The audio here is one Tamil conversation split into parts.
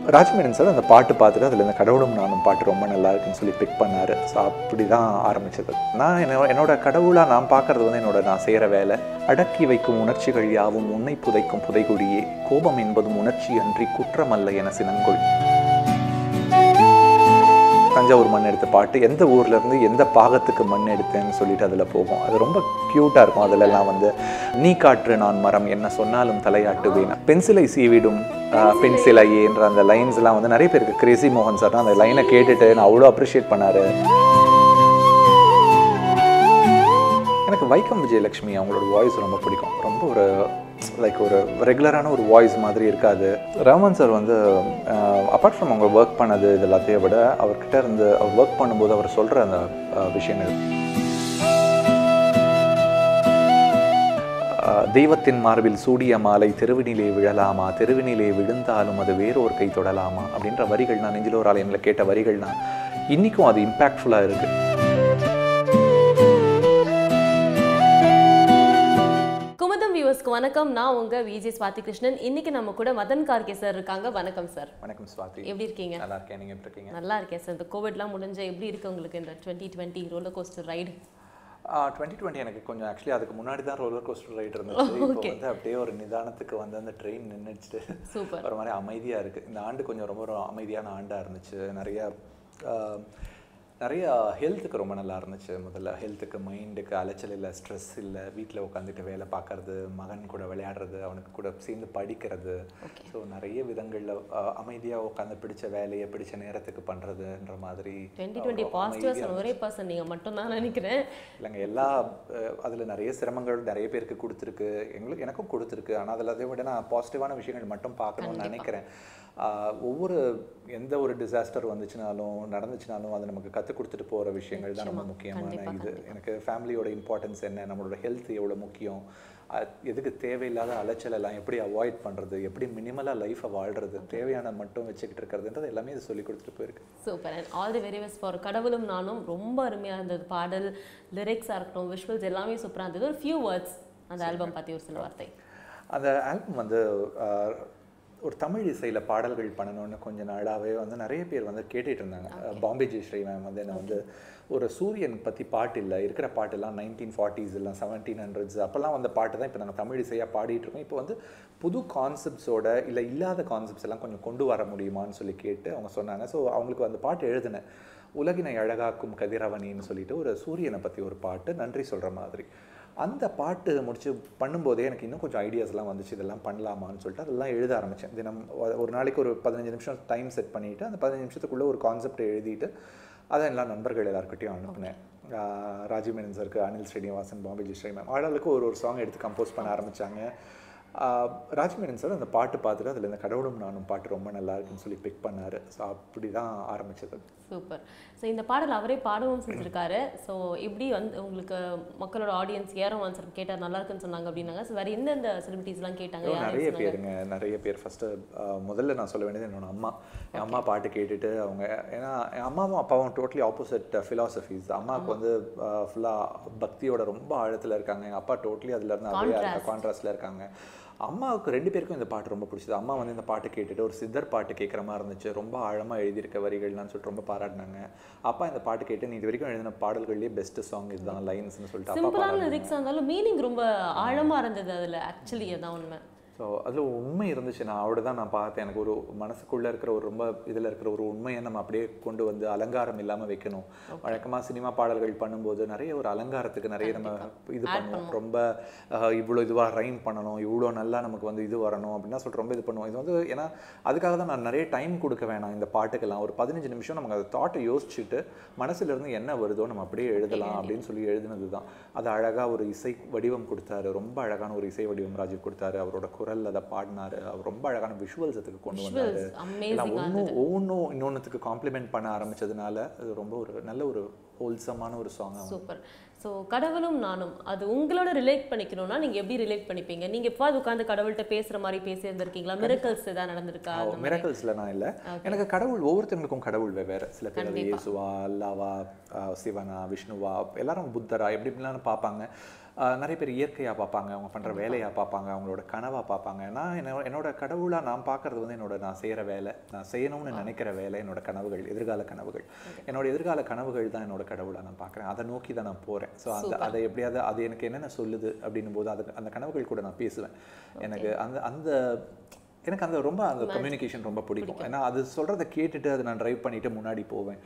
ராஜ்மேனன் சார் அந்த பாட்டு பார்த்துட்டு அதில் இந்த கடவுளும் நானும் பாட்டு ரொம்ப நல்லா இருக்குன்னு சொல்லி பிக் பண்ணார் ஸோ அப்படி தான் ஆரம்பிச்சது நான் என்ன என்னோட கடவுளாக நான் பார்க்கறது வந்து என்னோட நான் செய்கிற வேலை அடக்கி வைக்கும் உணர்ச்சிகள் யாவும் உன்னை புதைக்கும் புதைகுழியே கோபம் என்பதும் உணர்ச்சி அன்றி குற்றமல்ல என சினங்கொள் தஞ்சாவூர் மண் எடுத்த பாட்டு எந்த ஊர்ல இருந்து எந்த பாகத்துக்கு மண் எடுத்தேன்னு சொல்லிட்டு அதில் போகும் அது ரொம்ப க்யூட்டாக இருக்கும் அதிலெல்லாம் வந்து நீ காற்று நான் மரம் என்ன சொன்னாலும் தலையாட்டுவேன் பென்சிலை சீவிடும் ஆஹ், பென்சிலையேன்ற அந்த லைன்ஸ்லாம் வந்து நிறைய பேருக்கு கிரேசி மோகன் சார் அந்த லைனை கேட்டுட்டு நான் அவ்வளோ அப்ரிஷியேட் பண்ணாரு எனக்கு வைக்கம் விஜயலட்சுமி அவங்களோட வாய்ஸ் ரொம்ப பிடிக்கும் ரொம்ப ஒரு லைக் ஒரு ரெகுலரான ஒரு வாய்ஸ் மாதிரி இருக்காது ரஹ்மான் சார் வந்து அப்பார்ட் ஃப்ரம் அவங்க ஒர்க் பண்ணது இது எல்லாத்தையும் விட அவர்கிட்ட இருந்து அவர் ஒர்க் பண்ணும்போது அவர் சொல்கிற அந்த அஹ், விஷயங்கள் அஹ், தெய்வத்தின் மார்பில் சூடிய மாலை தெருவினிலே விழலாமா தெருவினிலே விழுந்தாலும் அது வேறொரு கை தொடலாமா அப்படின்ற வரிகள் நான் நெஞ்சில் ஒரு ஆலயனில் கேட்ட வரிகள்னா இன்றைக்கும் அது இம்பேக்ட்ஃபுல்லாக இருக்குது குமுதம் வியூவர்ஸ்க்கு வணக்கம் நான் உங்க விஜய் ஸ்வாதி கிருஷ்ணன் இன்னைக்கு நம்ம கூட மதன் கார்கே சார் இருக்காங்க வணக்கம் சார் வணக்கம் சுவாதி எப்படி இருக்கீங்க நல்லா இருக்கேன் நீங்கள் எப்படி இருக்கீங்க நல்லா இருக்கேன் சார் இந்த கோவிட்லாம் முடிஞ்ச எப்படி இருக்கு உங்களுக்கு இந்த twenty twenty roller coaster ride twenty twenty எனக்கு கொஞ்சம் ஆக்சுவலி அதுக்கு முன்னாடி தான் ரோலர் கோஸ்டர் ரைட் இருந்துச்சு இப்போ வந்து அப்படியே ஒரு நிதானத்துக்கு வந்து அந்த ட்ரெயின் நின்றுச்சு சூப்பர் ஒரு மாதிரி அமைதியாக இருக்குது இந்த ஆண்டு கொஞ்சம் ரொம்ப ஒரு அமைதியான ஆண்டாக இருந்துச்சு நிறைய ஆஹ், நிறைய ஹெல்த்துக்கு ரொம்ப நல்லா இருந்துச்சு முதல்ல ஹெல்த்துக்கு மைண்டுக்கு அலைச்சல் இல்லை ஸ்ட்ரெஸ் இல்லை வீட்டில் உட்காந்துட்டு வேலை பார்க்கறது மகன் கூட விளையாடுறது அவனுக்கு கூட சேர்ந்து படிக்கிறது ஸோ நிறைய விதங்களில் அமைதியாக உட்காந்து பிடிச்ச வேலையை பிடிச்ச நேரத்துக்கு பண்ணுறதுன்ற மாதிரி டுவெண்ட்டி டுவெண்ட்டி பாசிட்டிவா சொன்ன ஒரே பர்சன் நீங்க மட்டும் தான் நினைக்கிறேன் இல்லைங்க எல்லா அதில் நிறைய சிரமங்கள் நிறைய பேருக்கு கொடுத்துருக்கு எங்களுக்கு எனக்கும் கொடுத்துருக்கு ஆனால் அதில் அதை விட நான் பாசிட்டிவான விஷயங்கள் மட்டும் பார்க்கணும்னு நினைக்கிறேன் ஆஹ் ஒவ்வொரு எந்த ஒரு டிசாஸ்டர் வந்துச்சுனாலும் நடந்துச்சுனாலும் அது நமக்கு கற்றுக் கொடுத்துட்டு போகிற விஷயங்கள் தான் ரொம்ப முக்கியமான இது எனக்கு ஃபேமிலியோட இம்பார்ட்டன்ஸ் என்ன நம்மளோட ஹெல்த் எவ்வளோ முக்கியம் அஹ் எதுக்கு தேவையில்லாத அலைச்சல் எல்லாம் எப்படி அவாய்ட் பண்ணுறது எப்படி மினிமலாக லைஃப்பை வாழ்கிறது தேவையான மட்டும் வச்சுக்கிட்டு இருக்கிறதுன்றது எல்லாமே இது சொல்லி கொடுத்துட்டு போயிருக்கு super and all the very best for கடவுளும் நானும் ரொம்ப அருமையா இருந்தது பாடல் லிரிக்ஸாக இருக்கட்டும் விஷுவல்ஸ் எல்லாமே சூப்பரா இருந்தது ஒரு ஃபியூ வேர்ட்ஸ் அந்த ஆல்பம் பத்தி ஒரு சில வார்த்தை அந்த ஆல்பம் வந்து ஆஹ், ஒரு தமிழ் இசையில் பாடல்கள் பண்ணணும்னு கொஞ்ச நாளாகவே வந்து நிறைய பேர் வந்து கேட்டுட்டு இருந்தாங்க பாம்பே ஜெயஸ்ரீ மேம் வந்து என்ன வந்து ஒரு சூரியன் பற்றி பாட்டு இல்லை இருக்கிற பாட்டெல்லாம் நைன்டீன் ஃபார்ட்டிஸ் இல்லை செவன்டீன் ஹண்ட்ரட்ஸ் அப்போல்லாம் வந்த பாட்டு தான் இப்போ நாங்கள் தமிழ் இசையாக பாடிட்டு இருக்கோம் இப்போ வந்து புது கான்செப்ட்ஸோட இல்லை இல்லாத கான்செப்ட்ஸ் எல்லாம் கொஞ்சம் கொண்டு வர முடியுமான்னு சொல்லி கேட்டு அவங்க சொன்னாங்க ஸோ அவங்களுக்கு அந்த பாட்டு எழுதினேன் உலகினை அழகாக்கும் கதிரவனின்னு சொல்லிட்டு ஒரு சூரியனை பற்றி ஒரு பாட்டு நன்றி சொல்கிற மாதிரி அந்த பாட்டு முடிச்சு பண்ணும்போதே எனக்கு இன்னும் கொஞ்சம் ஐடியாஸ்லாம் வந்துச்சு இதெல்லாம் பண்ணலாமான்னு சொல்லிட்டு அதெல்லாம் எழுத ஆரம்பித்தேன் தினம் ஒ- ஒரு நாளைக்கு ஒரு பதினஞ்சு நிமிஷம் டைம் செட் பண்ணிவிட்டு அந்த பதினஞ்சு நிமிஷத்துக்குள்ளே ஒரு கான்செப்டை எழுதிட்டு அதை எல்லா நண்பர்கள் எல்லாருக்கிட்டையும் அனுப்புனேன் ஆஹ் ராஜீவ் மேனன் சருக்கு அனில் ஸ்ரீனிவாசன் பாம்பே ஜி ஸ்ரீ மேம் ஆளாளுக்கு ஒரு ஒரு சாங் எடுத்து கம்போஸ் பண்ண ஆரம்பித்தாங்க ராஜீவ் மேனன் சார் அந்த பாட்டு பார்த்துட்டு அதில் இந்த கடவுளும் நானும் பாட்டு ரொம்ப நல்லா இருக்குன்னு சொல்லி பிக் பண்ணார் ஸோ அப்படி தான் ஆரம்பிச்சது சூப்பர் ஸோ இந்த பாடல் அவரே பாடவும் செஞ்சிருக்காரு ஸோ இப்படி வந்து உங்களுக்கு மக்களோட ஆடியன்ஸ் ஏறும் ஆன்சர் கேட்டால் நல்லா இருக்குன்னு சொன்னாங்க அப்படின்னாங்க ஸோ வேற எந்தெந்த செலிபிரிட்டிஸ்லாம் கேட்டாங்க ஐயோ, யார் நிறைய பேருங்க நிறைய பேர் ஃபஸ்ட்டு முதல்ல நான் சொல்ல வேண்டியது என்னோட அம்மா என் அம்மா பாட்டு கேட்டுட்டு அவங்க ஏன்னா என் அம்மாவும் அப்பாவும் டோட்டலி ஆப்போசிட் ஃபிலாசபிஸ் அம்மாவுக்கு வந்து ஃபுல்லாக பக்தியோட ரொம்ப ஆழத்தில் இருக்காங்க எங்கள் அப்பா டோட்டலி அதுல இருந்து அப்படியே கான்ட்ராஸ்டில் இருக்காங்க அம்மாவுக்கு ரெண்டு பேருக்கும் இந்த பாட்டு ரொம்ப பிடிச்சது அம்மா வந்து இந்த பாட்டு கேட்டுட்டு ஒரு சித்தர் பாட்டு கேட்குற மாதிரி இருந்துச்சு ரொம்ப ஆழமாக எழுதியிருக்க வரிகள்லாம் சொல்லிட்டு ரொம்ப பாராட்டினாங்க அப்பா இந்த பாட்டு கேட்டு நீ இது வரைக்கும் எழுதின பாடல்கள்லேயே பெஸ்ட் சாங் இதுதான் லைன்ஸ்னு சொல்லிட்டு அப்பா சிம்பிளான லிரிக்ஸாக இருந்தாலும் மீனிங் ரொம்ப ஆழமா இருந்தது அதுல ஆக்சுவலி அதான் உண்மை ஸோ அதில் உண்மை இருந்துச்சு நான் அவட தான் நான் பார்த்தேன் எனக்கு ஒரு மனசுக்குள்ளே இருக்கிற ஒரு ரொம்ப இதில் இருக்கிற ஒரு உண்மையை நம்ம அப்படியே கொண்டு வந்து அலங்காரம் இல்லாமல் வைக்கணும் வழக்கமாக சினிமா பாடல்கள் பண்ணும்போது நிறைய ஒரு அலங்காரத்துக்கு நிறைய நம்ம இது பண்ணுவோம் ரொம்ப அஹ், இவ்வளோ இதுவாக ரைம் பண்ணணும் இவ்வளோ நல்லா நமக்கு வந்து இது வரணும் அப்படின்னா சொல்லிட்டு ரொம்ப இது பண்ணுவோம் இது வந்து ஏன்னா அதுக்காக தான் நான் நிறைய டைம் கொடுக்க வேணாம் இந்த பாட்டுக்கெல்லாம் ஒரு பதினஞ்சு நிமிஷம் நமக்கு அந்த தாட்டை யோசிச்சுட்டு மனசுல இருந்து என்ன வருதோ நம்ம அப்படியே எழுதலாம் அப்படின்னு சொல்லி எழுதினது தான் அது அழகாக ஒரு இசை வடிவம் கொடுத்தாரு ரொம்ப அழகான ஒரு இசை வடிவம் ராஜீவ் கொடுத்தாரு அவரோட குரல் அதை பாடினாரு அவர் ரொம்ப அழகான விஷுவல்ஸ் அதுக்கு கொண்டு வந்தாரு எல்லாம் அமேசிங் ஒன்றும் ஒவ்வொன்றும் இன்னொன்றுத்துக்கு காம்ப்ளிமெண்ட் பண்ண ஆரம்பிச்சதுனால அது ரொம்ப ஒரு நல்ல ஒரு ஹோல்சமான ஒரு சாங் சூப்பர் ஸோ கடவுளும் நானும் அது உங்களோட ரிலேட் பண்ணிக்கணும்னா நீங்க எப்படி ரிலேட் பண்ணிப்பீங்க நீங்க எப்பாவது உட்காந்து கடவுள்கிட்ட பேசுற மாதிரி பேசி இருந்திருக்கீங்களா மிரக்கல்ஸ் ஏதாவது நடந்திருக்கா அந்த மாதிரி? மிரக்கல்ஸில் நான் இல்லை எனக்கு கடவுள் ஒவ்வொருத்தவங்களுக்கும் கடவுள் வெவ்வேறு சில பேர் அது இயேசுவா அல்லாவா ஆஹ் சிவனா விஷ்ணுவா எல்லாரும் புத்தரா எப்படி இப்படிலாம் பார்ப்பாங்க ஆஹ் நிறைய பேர் இயற்கையாக பார்ப்பாங்க அவங்க பண்ணுற வேலையாக பார்ப்பாங்க அவங்களோட கனவாக பார்ப்பாங்க நான் என்ன என்னோட கடவுளாக நான் பார்க்கறது வந்து என்னோட நான் செய்கிற வேலை நான் செய்யணும்னு நினைக்கிற வேலை என்னோட கனவுகள் எதிர்கால கனவுகள் என்னோட எதிர்கால கனவுகள் தான் என்னோட கடவுளாக நான் பார்க்குறேன் அதை நோக்கி தான் நான் போகிறேன் ஸோ அந்த அதை எப்படியாவது அது எனக்கு என்னென்ன சொல்லுது அப்படின்னும் போது அது அந்த கனவுகள் கூட நான் பேசுவேன் எனக்கு அந்த அந்த எனக்கு அந்த ரொம்ப அந்த கம்யூனிகேஷன் ரொம்ப பிடிக்கும் ஏன்னா அது சொல்கிறத கேட்டுட்டு அதை நான் ட்ரைவ் பண்ணிட்டு முன்னாடி போவேன்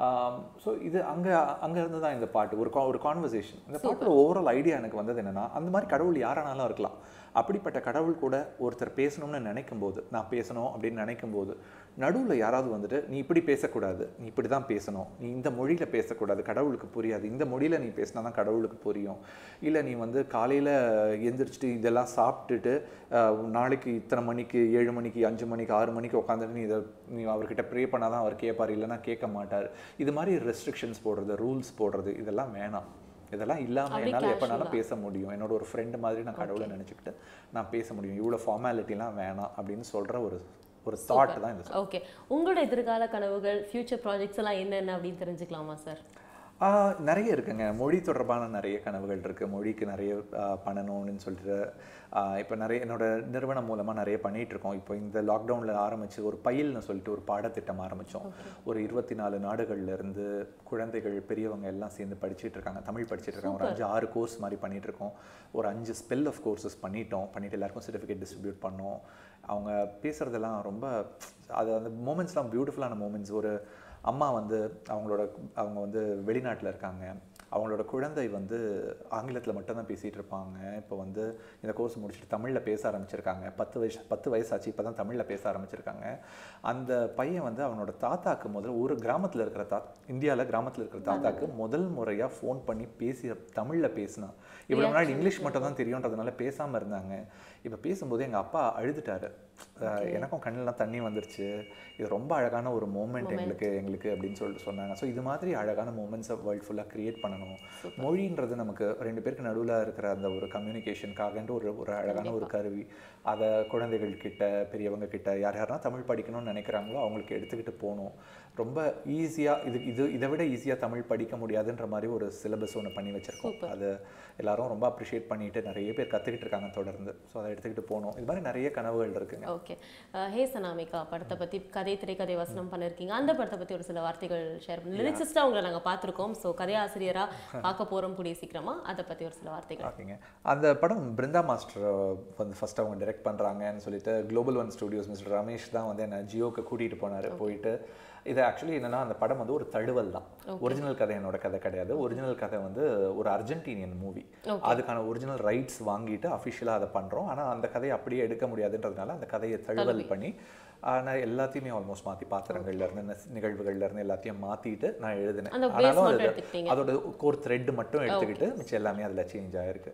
ஸோ இது அங்கே அங்கே இருந்து தான் இந்த பாட்டு ஒரு கா- ஒரு கான்வர்சேஷன் இந்த பாட்டோட ஓவரால் ஐடியா எனக்கு வந்தது என்னன்னா அந்த மாதிரி கடவுள் யாரானாலும் இருக்கலாம் அப்படிப்பட்ட கடவுள் கூட ஒருத்தர் பேசணும்னு நினைக்கும் போது நான் பேசணும் அப்படின்னு நினைக்கும் போது நடுவில் யாராவது வந்துட்டு நீ இப்படி பேசக்கூடாது நீ இப்படி தான் பேசணும் நீ இந்த மொழியில் பேசக்கூடாது கடவுளுக்கு புரியாது இந்த மொழியில் நீ பேசினா தான் கடவுளுக்கு புரியும் இல்லை நீ வந்து காலையில் எந்திரிச்சிட்டு இதெல்லாம் சாப்பிட்டுட்டு அஹ், நாளைக்கு இத்தனை மணிக்கு ஏழு மணிக்கு அஞ்சு மணிக்கு ஆறு மணிக்கு உட்காந்துட்டு நீ இதை நீ அவர்கிட்ட ப்ரே பண்ணாதான் தான் அவர் கேட்பார் இல்லைன்னா கேட்க மாட்டார் இது மாதிரி ரெஸ்ட்ரிக்ஷன்ஸ் போடுறது ரூல்ஸ் போடுறது இதெல்லாம் வேணாம் இதெல்லாம் இல்லாமல் அப்படி என்னால் casual எப்போனாலும் பேச முடியும் என்னோட ஒரு ஃப்ரெண்டு மாதிரி நான் கடவுளை நினச்சிக்கிட்டு நான் பேச முடியும் இவ்வளோ ஃபார்மாலிட்டிலாம் வேணாம் அப்படின்னு சொல்கிற ஒரு ஒரு தாட் தான் இந்த ஓகே உங்களோட எதிர்கால கனவுகள் ஃபியூச்சர் ப்ராஜெக்ட்ஸ் எல்லாம் என்னென்ன அப்படின்னு தெரிஞ்சுக்கலாமா சார் ஆஹ் நிறைய இருக்குங்க மொழி தொடர்பான நிறைய கனவுகள் இருக்கு மொழிக்கு நிறைய ஆஹ் பண்ணணும்னு சொல்லிட்டு இப்போ நிறைய என்னோட நிறுவனம் மூலமா நிறைய பண்ணிட்டு இருக்கோம் இப்போ இந்த லாக்டவுன்ல ஆரம்பிச்சு ஒரு பயில்னு சொல்லிட்டு ஒரு பாடத்திட்டம் ஆரம்பிச்சோம் ஒரு இருபத்தி நாலு நாடுகள்ல இருந்து குழந்தைகள் பெரியவங்க எல்லாம் சேர்ந்து படிச்சிட்டு இருக்காங்க தமிழ் படிச்சிட்டு இருக்காங்க ஒரு அஞ்சு ஆறு கோர்ஸ் மாதிரி பண்ணிட்டு இருக்கோம் ஒரு அஞ்சு ஸ்பெல் ஆஃப் கோர்சஸ் பண்ணிட்டோம் பண்ணிட்டு எல்லாருக்கும் சர்டிஃபிகேட் டிஸ்ட்ரிபியூட் பண்ணோம் அவங்க பேசுறதெல்லாம் ரொம்ப அது அந்த மூமெண்ட்ஸ்லாம் பியூட்டிஃபுல்லான மூமெண்ட்ஸ் ஒரு அம்மா வந்து அவங்களோட அவங்க வந்து வெளிநாட்டில் இருக்காங்க அவங்களோட குழந்தை வந்து ஆங்கிலத்தில் மட்டும்தான் பேசிகிட்டு இருப்பாங்க இப்போ வந்து இந்த கோர்ஸ் முடிச்சுட்டு தமிழில் பேச ஆரம்பிச்சிருக்காங்க பத்து வயசு பத்து வயசாச்சு இப்போ தான் தமிழில் பேச ஆரம்பிச்சிருக்காங்க அந்த பையன் வந்து அவனோட தாத்தாக்கு முதல்ல ஒரு கிராமத்தில் இருக்கிற தா இந்தியாவில் கிராமத்தில் இருக்கிற தாத்தாக்கு முதல் முறையாக ஃபோன் பண்ணி பேசி தமிழில் பேசினான் இவ்வளோ நாள் இங்கிலீஷ் மட்டும் தான் தெரியுன்றதுனால பேசாமல் இருந்தாங்க இப்போ பேசும்போது எங்கள் அப்பா அழுதுட்டாரு அஹ் எனக்கும் கண்ணெல்லாம் தண்ணி வந்துருச்சு இது ரொம்ப அழகான ஒரு மூமெண்ட் எங்களுக்கு எங்களுக்கு அப்படின்னு சொல்லிட்டு சொன்னாங்க ஸோ இது மாதிரி அழகான மூமெண்ட்ஸை வேர்ல்ட் ஃபுல்லாக கிரியேட் பண்ணணும் மொழின்றது நமக்கு ரெண்டு பேருக்கு நடுவில் இருக்கிற அந்த ஒரு கம்யூனிகேஷனுக்காகன்ற ஒரு ஒரு அழகான ஒரு கருவி அதை குழந்தைகள் கிட்ட பெரியவங்க கிட்ட யார் யாரெல்லாம் தமிழ் படிக்கணும்னு நினைக்கிறாங்களோ அவங்களுக்கு எடுத்துக்கிட்டு போகணும் ரொம்ப ஈஸியாக இது இது இதை விட ஈஸியாக தமிழ் படிக்க முடியாதுன்ற மாதிரி ஒரு சிலபஸ் ஒன்று பண்ணி வச்சிருக்கோம் அது எல்லாரும் ரொம்ப அப்ரிஷியேட் பண்ணிட்டு நிறைய பேர் கற்றுக்கிட்டு இருக்காங்க தொடர்ந்து ஸோ அதை எடுத்துக்கிட்டு போகணும் இது மாதிரி நிறைய கனவுகள் இருக்குங்க ஓகே ஹே சனாமிகா படத்தை பத்தி கதை திரைக்கதை வசனம் பண்ணிருக்கீங்க அந்த படத்தை பத்தி ஒரு சில வார்த்தைகள் ஷேர் பண்ணி லிரிக்ஸிஸ்டாக உங்களை நாங்க பார்த்திருக்கோம் ஸோ கதையாசிரியரா பார்க்க போறோம் கூடிய சீக்கிரமா அதை பத்தி ஒரு சில வார்த்தைகள் ஓகேங்க அந்த படம் பிருந்தா மாஸ்டர் வந்து ஃபர்ஸ்ட் அவங்க டைரக்ட் பண்ணுறாங்கன்னு சொல்லிட்டு global one studios mister Ramesh தான் வந்து என்னை ஜியோக்கு கூட்டிகிட்டு போனார் போயிட்டு இது ஆக்சுவலி என்னன்னா அந்த படம் வந்து ஒரு தழுவல் தான் ஒரிஜினல் கதை என்னோட கதை கிடையாது ஒரிஜினல் கதை வந்து ஒரு அர்ஜென்டினியன் மூவி அதுக்கான ஒரிஜினல் ரைட்ஸ் வாங்கிட்டு அஃபிஷியலாக அதை பண்ணுறோம் ஆனால் அந்த கதையை அப்படியே எடுக்க முடியாதுன்றதுனால அந்த கதையை தழுவல் பண்ணி ஆஹ் நான் எல்லாத்தையுமே ஆல்மோஸ்ட் மாற்றி பாத்திரங்கள்ல இருந்து நெஸ்- நிகழ்வுகள்ல இருந்து எல்லாத்தையும் மாற்றிட்டு நான் எழுதினேன் அந்த base ஆனாலும் மட்டும் அது- எடுத்துக்கிட்டீங்க. அதோட கோர் த்ரெட் மட்டும் எடுத்துக்கிட்டு மிச்சம் எல்லாமே அதில் சேஞ்ச் ஆயிருக்கு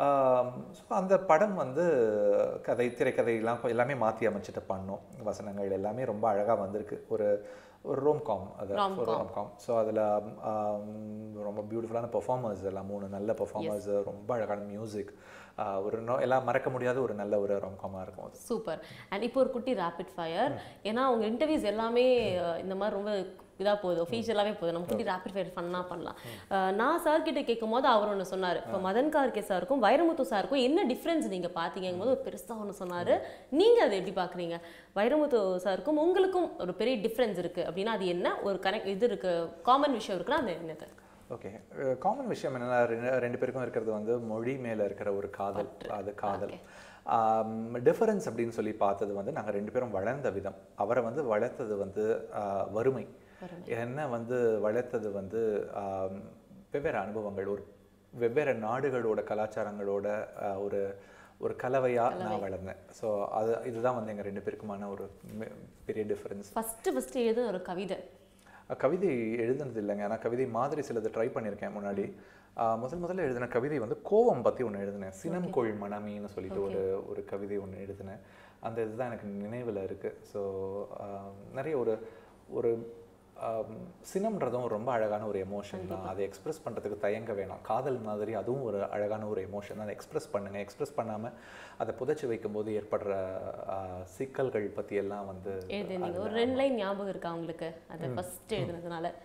ஸோ அந்த படம் வந்து கதை திரைக்கதையெல்லாம் கொ- எல்லாமே மாற்றி அமைச்சிட்டு பண்ணோம் வசனங்கள் எல்லாமே ரொம்ப அழகாக வந்திருக்கு ஒரு ஒரு ரோம்காம் அது ஒரு ரோம்காம் ஸோ அதில் ரொம்ப பியூட்டிஃபுல்லான பெர்ஃபார்மர்ஸ் எல்லாம் மூணு நல்ல பெர்ஃபார்மர்ஸ் ரொம்ப அழகான மியூசிக் ஒரு நோ எல்லாம் மறக்க முடியாத ஒரு நல்ல ஒரு ரோம்காமாக இருக்கும் அது சூப்பர் அண்ட் இப்போ ஒரு குட்டி ரேபிட் ஃபயர் ஏன்னா அவங்க இன்டர்வியூஸ் எல்லாமே அஹ், இந்த மாதிரி ரொம்ப இதாக போகுது ஒஃபீஷியலாகவே போகுது நம்ம குட்டி ரேபிட் ஃபயர் ஃபன்னாக பண்ணலாம் அஹ், நான் சார் கிட்ட கேட்கும் போது அவர் ஒன்று சொன்னார் இப்போ மதன் கார்கே சாருக்கும் வைரமுத்து சாருக்கும் என்ன டிஃப்ரென்ஸ் நீங்கள் பார்த்தீங்கும் போது ஒரு பெருசாக ஒன்று சொன்னார் நீங்கள் அதை எப்படி பார்க்குறீங்க வைரமுத்து சாருக்கும் உங்களுக்கும் ஒரு பெரிய டிஃப்ரென்ஸ் இருக்குது அப்படின்னா அது என்ன ஒரு கனெக்ட் இது இருக்குது காமன் விஷயம் இருக்குன்னா அது என்னது ஓகே காமன் விஷயம் என்னன்னா ரெண்டு- ரெண்டு பேருக்கும் இருக்கிறது வந்து மொழி மேல இருக்கிற ஒரு காதல் அது காதல் டிஃபரன்ஸ் அப்படின்னு சொல்லி பார்த்தது வந்து நாங்க ரெண்டு பேரும் வளர்ந்த விதம் அவரை வந்து வளர்த்தது வந்து ஆஹ், வறுமை என்ன வந்து வளர்த்தது வந்து ஆம், வெவ்வேறு அனுபவங்கள் ஒரு வெவ்வேறு நாடுகளோட கலாச்சாரங்களோட ஆஹ், ஒரு ஒரு கலவையா நான் வளர்ந்தேன் ஸோ அது இதுதான் வந்து எங்க ரெண்டு பேருக்குமான ஒரு மி- பெரிய டிஃபரன்ஸ் ஃபஸ்ட்டு ஃபஸ்ட்டு எழுதுன ஒரு கவிதை கவிதை எழுதுனது இல்லைங்க ஆனால் கவிதை மாதிரி சிலது ட்ரை பண்ணியிருக்கேன் முன்னாடி ஆஹ் முதல் முதல்ல எழுதின கவிதை வந்து கோவம் பற்றி ஒன்று எழுதினேன் சினம் கொள் மனமின்னு சொல்லிட்டு ஒரு ஒரு கவிதை ஒன்று எழுதினேன் அந்த இதுதான் எனக்கு நினைவில் இருக்குது ஸோ நிறைய ஒரு ஒரு ஆம், சினம்ன்றதும் ரொம்ப அழகான ஒரு எமோஷன் தான் அதை எக்ஸ்பிரஸ் பண்ணுறதுக்கு தயங்க வேணாம் காதல் மாதிரி அதுவும் ஒரு அழகான ஒரு எமோஷன் அதை எக்ஸ்பிரஸ் பண்ணுங்க எக்ஸ்பிரஸ் பண்ணாமல் அதை புதைச்சி வைக்கும்போது ஏற்படுற ஆஹ், சிக்கல்கள் பற்றி எல்லாம் வந்து எழுதுனீங்க ஒரு ரெண்டு லைன் ஞாபகம் இருக்கா உங்களுக்கு அதை ஃபஸ்ட்டு எழுதுனதுனால